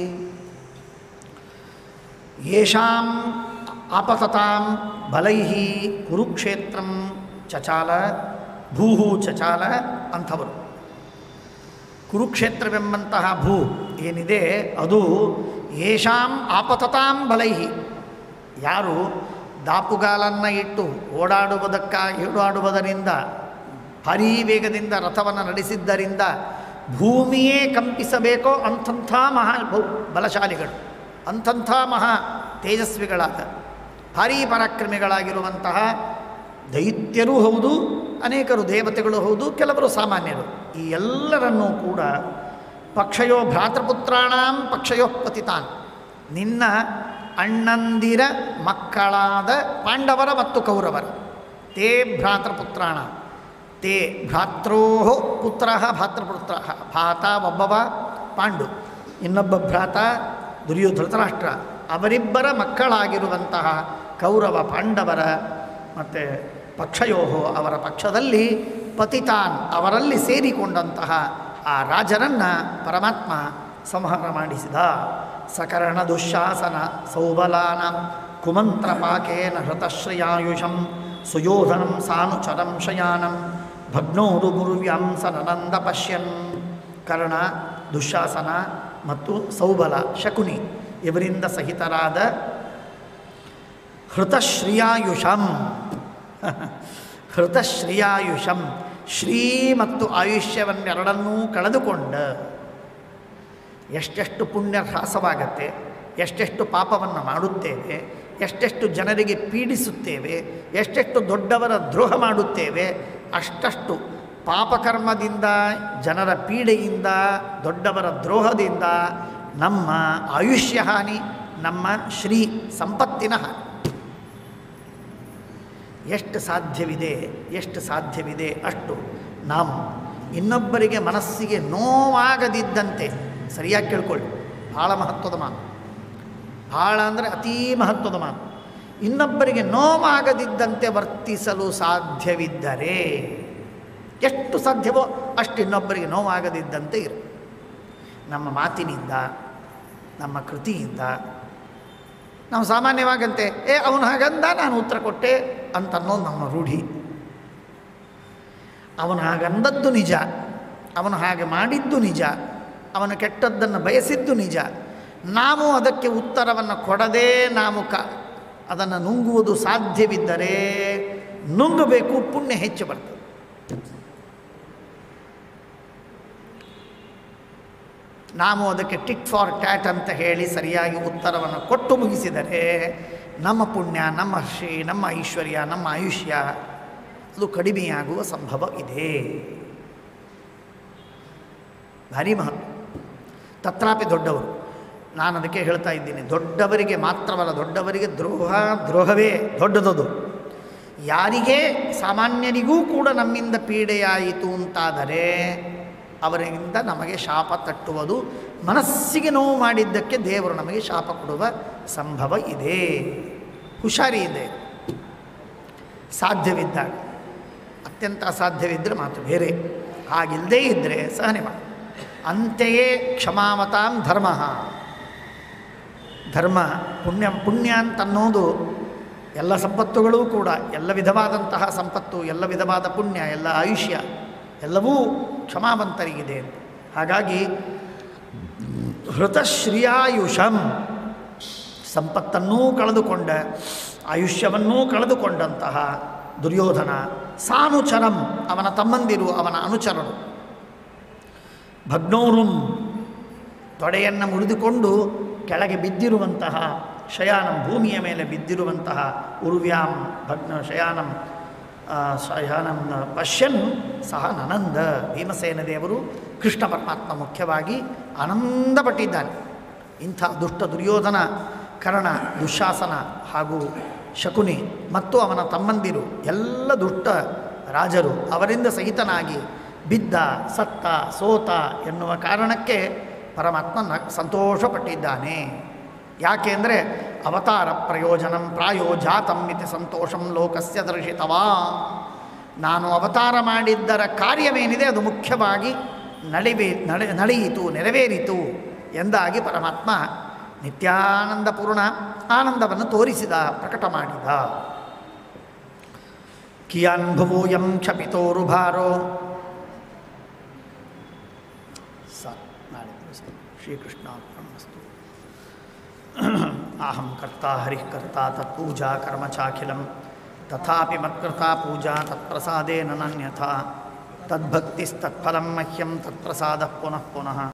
ಯೇಷಾಂ ಆಪತತಾಂ ಬಲೈ ಕುರುಕ್ಷೇತ್ರಂ ಚಚಾಲ ಭೂಹು ಚಚಾಲ ಅಂಥವರು ಕುರುಕ್ಷೇತ್ರವೆಂಬಂತಹ ಭೂ ಏನಿದೆ ಅದು ಯೇಷಾಂ ಆಪತತಾಂ ಬಲೈಹಿ ಯಾರು ದಾಪುಗಾಲನ್ನು ಇಟ್ಟು ಓಡಾಡುವುದಕ್ಕಾಗಿ ಓಡಾಡುವುದರಿಂದ ಭಾರೀ ವೇಗದಿಂದ ರಥವನ್ನು ನಡೆಸಿದ್ದರಿಂದ ಭೂಮಿಯೇ ಕಂಪಿಸಬೇಕೋ ಅಂಥಂಥ ಮಹಾ ಬ- ಬಲಶಾಲಿಗಳು ಅಂಥಂಥ ಮಹಾ ತೇಜಸ್ವಿಗಳಾದ ಭಾರೀ ಪರಾಕ್ರಮಿಗಳಾಗಿರುವಂತಹ ದೈತ್ಯರೂ ಹೌದು ಅನೇಕರು ದೇವತೆಗಳು ಹೌದು ಕೆಲವರು ಸಾಮಾನ್ಯರು ಈ ಎಲ್ಲರನ್ನೂ ಕೂಡ ಪಕ್ಷಯೋ ಭ್ರಾತೃಪುತ್ರಾಣಾಂ ಪಕ್ಷಯೋ ಪತಿತಾನ್ ನಿನ್ನ ಅಣ್ಣಂದಿರ ಮಕ್ಕಳಾದ ಪಾಂಡವರ ಮತ್ತು ಕೌರವರ ತೇ ಭ್ರಾತೃಪುತ್ರಾಣ ತೇ ಭ್ರಾತ್ರೋ ಪುತ್ರ ಭ್ರಾತೃಪುತ್ರ ಭಾತ ಒಬ್ಬವ ಪಾಂಡು ಇನ್ನೊಬ್ಬ ಭ್ರಾತ ದುರ್ಯೋ ಧೃತರಾಷ್ಟ್ರ ಅವರಿಬ್ಬರ ಮಕ್ಕಳಾಗಿರುವಂತಹ ಕೌರವ ಪಾಂಡವರ ಮತ್ತು ಪಕ್ಷಯೋಹೋ ಅವರ ಪಕ್ಷದಲ್ಲಿ ಪತಿತಾನ್ ಅವರಲ್ಲಿ ಸೇರಿಕೊಂಡಂತಹ ಆ ರಾಜರನ್ನು ಪರಮಾತ್ಮ ಸಂಹಾರ ಮಾಡಿಸಿದ ಸಕರ್ಣ ದುಶ್ಯಾಸನ ಸೌಬಲಾನ ಕುಮಂತ್ರ ಪಾಕೇನ ಹೃತಶ್ರಯಾಯುಷಂ ಸುಯೋಧನಂ ಸಾನುಚರಂ ಶಯಾನಂ ಭಗ್ನೋರು ಗುರುವ್ಯಾಂ ಸನನಂದ ಪಶ್ಯನ್ ಕರ್ಣ ದುಶ್ಯಾಸನ ಮತ್ತು ಸೌಬಲ ಶಕುನಿ ಇವರಿಂದ ಸಹಿತರಾದ ಹೃತಶ್ರಿಯಾಯುಷಂ ಹೃತಶ್ರಿಯಾಯುಷಂ ಶ್ರೀ ಮತ್ತು ಆಯುಷ್ಯವನ್ನೆರಡನ್ನೂ ಕಳೆದುಕೊಂಡ ಎಷ್ಟೆಷ್ಟು ಪುಣ್ಯ ಹ್ರಾಸವಾಗತ್ತೆ ಎಷ್ಟೆಷ್ಟು ಪಾಪವನ್ನು ಮಾಡುತ್ತೇವೆ ಎಷ್ಟೆಷ್ಟು ಜನರಿಗೆ ಪೀಡಿಸುತ್ತೇವೆ ಎಷ್ಟೆಷ್ಟು ದೊಡ್ಡವರ ದ್ರೋಹ ಮಾಡುತ್ತೇವೆ ಅಷ್ಟಷ್ಟು ಪಾಪಕರ್ಮದಿಂದ ಜನರ ಪೀಡೆಯಿಂದ ದೊಡ್ಡವರ ದ್ರೋಹದಿಂದ ನಮ್ಮ ಆಯುಷ್ಯ ಹಾನಿ ನಮ್ಮ ಶ್ರೀ ಸಂಪತ್ತಿನ ಹಾನಿ ಎಷ್ಟು ಸಾಧ್ಯವಿದೆ ಎಷ್ಟು ಸಾಧ್ಯವಿದೆ ಅಷ್ಟು ನಾವು ಇನ್ನೊಬ್ಬರಿಗೆ ಮನಸ್ಸಿಗೆ ನೋವಾಗದಿದ್ದಂತೆ ಸರಿಯಾಗಿ ಕೇಳ್ಕೊಳ್ಳಿ ಭಾಳ ಮಹತ್ವದ ಮಾತು ಭಾಳ ಅಂದರೆ ಅತೀ ಮಹತ್ವದ ಮಾತು ಇನ್ನೊಬ್ಬರಿಗೆ ನೋವಾಗದಿದ್ದಂತೆ ವರ್ತಿಸಲು ಸಾಧ್ಯವಿದ್ದರೆ ಎಷ್ಟು ಸಾಧ್ಯವೋ ಅಷ್ಟು ಇನ್ನೊಬ್ಬರಿಗೆ ನೋವಾಗದಿದ್ದಂತೆ ಇರು ನಮ್ಮ ಮಾತಿನಿಂದ ನಮ್ಮ ಕೃತಿಯಿಂದ ನಾವು ಸಾಮಾನ್ಯವಾಗಂತೆ ಏ ಅವನು ಹಾಗಂದ ನಾನು ಉತ್ತರ ಕೊಟ್ಟೆ ಅಂತನ್ನೋದು ನಮ್ಮ ರೂಢಿ ಅವನು ಹಾಗಂದದ್ದು ನಿಜ ಅವನು ಹಾಗೆ ಮಾಡಿದ್ದು ನಿಜ ಅವನು ಕೆಟ್ಟದ್ದನ್ನು ಬಯಸಿದ್ದು ನಿಜ ನಾವು ಅದಕ್ಕೆ ಉತ್ತರವನ್ನು ಕೊಡದೆ ನಾವು ಕ ಅದನ್ನು ನುಂಗುವುದು ಸಾಧ್ಯವಿದ್ದರೆ ನುಂಗಬೇಕು ಪುಣ್ಯ ಹೆಚ್ಚು ಬರ್ತದೆ ನಾವು ಅದಕ್ಕೆ ಟಿಟ್ ಫಾರ್ ಟ್ಯಾಟ್ ಅಂತ ಹೇಳಿ ಸರಿಯಾಗಿ ಉತ್ತರವನ್ನು ಕೊಟ್ಟು ಮುಗಿಸಿದರೆ ನಮ್ಮ ಪುಣ್ಯ ನಮ್ಮ ಶ್ರೀ ನಮ್ಮ ಐಶ್ವರ್ಯ ನಮ್ಮ ಆಯುಷ್ಯ ಅದು ಕಡಿಮೆಯಾಗುವ ಸಂಭವ ಇದೆ ಭಾರಿ ಮಹತ್ವ ತತ್ರಾಪಿ ದೊಡ್ಡವರು ನಾನು ಅದಕ್ಕೆ ಹೇಳ್ತಾ ಇದ್ದೀನಿ ದೊಡ್ಡವರಿಗೆ ಮಾತ್ರವಲ್ಲ ದೊಡ್ಡವರಿಗೆ ದ್ರೋಹ ದ್ರೋಹವೇ ದೊಡ್ಡದದು ಯಾರಿಗೇ ಸಾಮಾನ್ಯರಿಗೂ ಕೂಡ ನಮ್ಮಿಂದ ಪೀಡೆಯಾಯಿತು ಅಂತಾದರೆ ಅವರಿಂದ ನಮಗೆ ಶಾಪ ತಟ್ಟುವುದು ಮನಸ್ಸಿಗೆ ನೋವು ಮಾಡಿದ್ದಕ್ಕೆ ದೇವರು ನಮಗೆ ಶಾಪ ಕೊಡುವ ಸಂಭವ ಇದೆ ಹುಷಾರಿ ಇದೆ ಸಾಧ್ಯವಿದ್ದಾಗ ಅತ್ಯಂತ ಅಸಾಧ್ಯವಿದ್ದರೆ ಮಾತು ಬೇರೆ ಹಾಗಿಲ್ಲದೇ ಇದ್ದರೆ ಸಹನೆ ಮಾಡಿ ಅಂತೆಯೇ ಕ್ಷಮಾವತಾಂ ಧರ್ಮ ಧರ್ಮ ಪುಣ್ಯ ಪುಣ್ಯ ಅಂತನ್ನೋದು ಎಲ್ಲ ಸಂಪತ್ತುಗಳೂ ಕೂಡ ಎಲ್ಲ ವಿಧವಾದಂತಹ ಸಂಪತ್ತು ಎಲ್ಲ ವಿಧವಾದ ಪುಣ್ಯ ಎಲ್ಲ ಆಯುಷ್ಯ ಎಲ್ಲವೂ ಕ್ಷಮಾವಂತರಿಗಿದೆ ಹಾಗಾಗಿ ಹೃತಶ್ರಿಯಾಯುಷಂ ಸಂಪತ್ತನ್ನೂ ಕಳೆದುಕೊಂಡ ಆಯುಷ್ಯವನ್ನೂ ಕಳೆದುಕೊಂಡಂತಹ ದುರ್ಯೋಧನ ಸಾನುಚರಂ ಅವನ ತಮ್ಮಂದಿರು ಅವನ ಅನುಚರರು ಭಗ್ನೋರುಂ ತೊಡೆಯನ್ನು ಮುರಿದುಕೊಂಡು ಕೆಳಗೆ ಬಿದ್ದಿರುವಂತಹ ಶಯಾನಂ ಭೂಮಿಯ ಮೇಲೆ ಬಿದ್ದಿರುವಂತಹ ಉರ್ವ್ಯಾಂ ಭಗ್ನ ಶಯಾನಂ ಆ, ಶಯಾನಂ ಪಶ್ಯನ್ ಸಹ ನನಂದ ಭೀಮಸೇನ ದೇವರು ಕೃಷ್ಣ ಪರಮಾತ್ಮ ಮುಖ್ಯವಾಗಿ ಆನಂದಪಟ್ಟಿದ್ದಾನೆ ಇಂಥ ದುಷ್ಟ ದುರ್ಯೋಧನ ಕರ್ಣ ದುಶಾಸನ ಹಾಗೂ ಶಕುನಿ ಮತ್ತು ಅವನ ತಮ್ಮಂದಿರು ಎಲ್ಲ ದುಷ್ಟ ರಾಜರು ಅವರಿಂದ ಸಹಿತನಾಗಿ ಬಿದ್ದ ಸತ್ತ ಸೋತ ಎನ್ನುವ ಕಾರಣಕ್ಕೆ ಪರಮಾತ್ಮ ನ ಸಂತೋಷಪಟ್ಟಿದ್ದಾನೆ ಯಾಕೆ ಅಂದರೆ ಅವತಾರ ಪ್ರಯೋಜನಂ ಪ್ರಾಯೋ ಜಾತಂ ಇತಿ ಸಂತೋಷಂ ಲೋಕಸ್ಯ ದರ್ಶಿತವಾ ನಾನು ಅವತಾರ ಮಾಡಿದ್ದರ ಕಾರ್ಯವೇನಿದೆ ಅದು ಮುಖ್ಯವಾಗಿ ನಳಿಬೇ ನಡೆ ನಡೆಯಿತು ನೆರವೇರಿತು ಎಂದಾಗಿ ಪರಮಾತ್ಮ ನಿತ್ಯಾನಂದಪೂರ್ಣ ಆನಂದವನ್ನು ತೋರಿಸಿದ ಪ್ರಕಟ ಮಾಡಿದ ಕಿಯಾನ್ ಭುವೋಯಂ ಕ್ಷಪಿತೋರುಭಾರೋ ಸ ನಾಳೆ ದಿವಸ ಶ್ರೀಕೃಷ್ಣ ಅರ್ಪಣಮಸ್ತು ಅಹಂ ಕರ್ತಾ ಹರಿಃ ಕರ್ತಾ ತತ್ಪೂಜಾ ಕರ್ಮ ಚಾಖಿಲಂ ತಥಾಪಿ ಮತ್ಕೃತಾ ಪೂಜಾ ತತ್ಪ್ರಸಾದೇನ ನಾನ್ಯಥಾ ತದ್ಭಕ್ತಿಸ್ತತ್ಫಲಂ ಮಹ್ಯಂ ತತ್ಪ್ರಸಾದಃ ಪುನಃ ಪುನಃ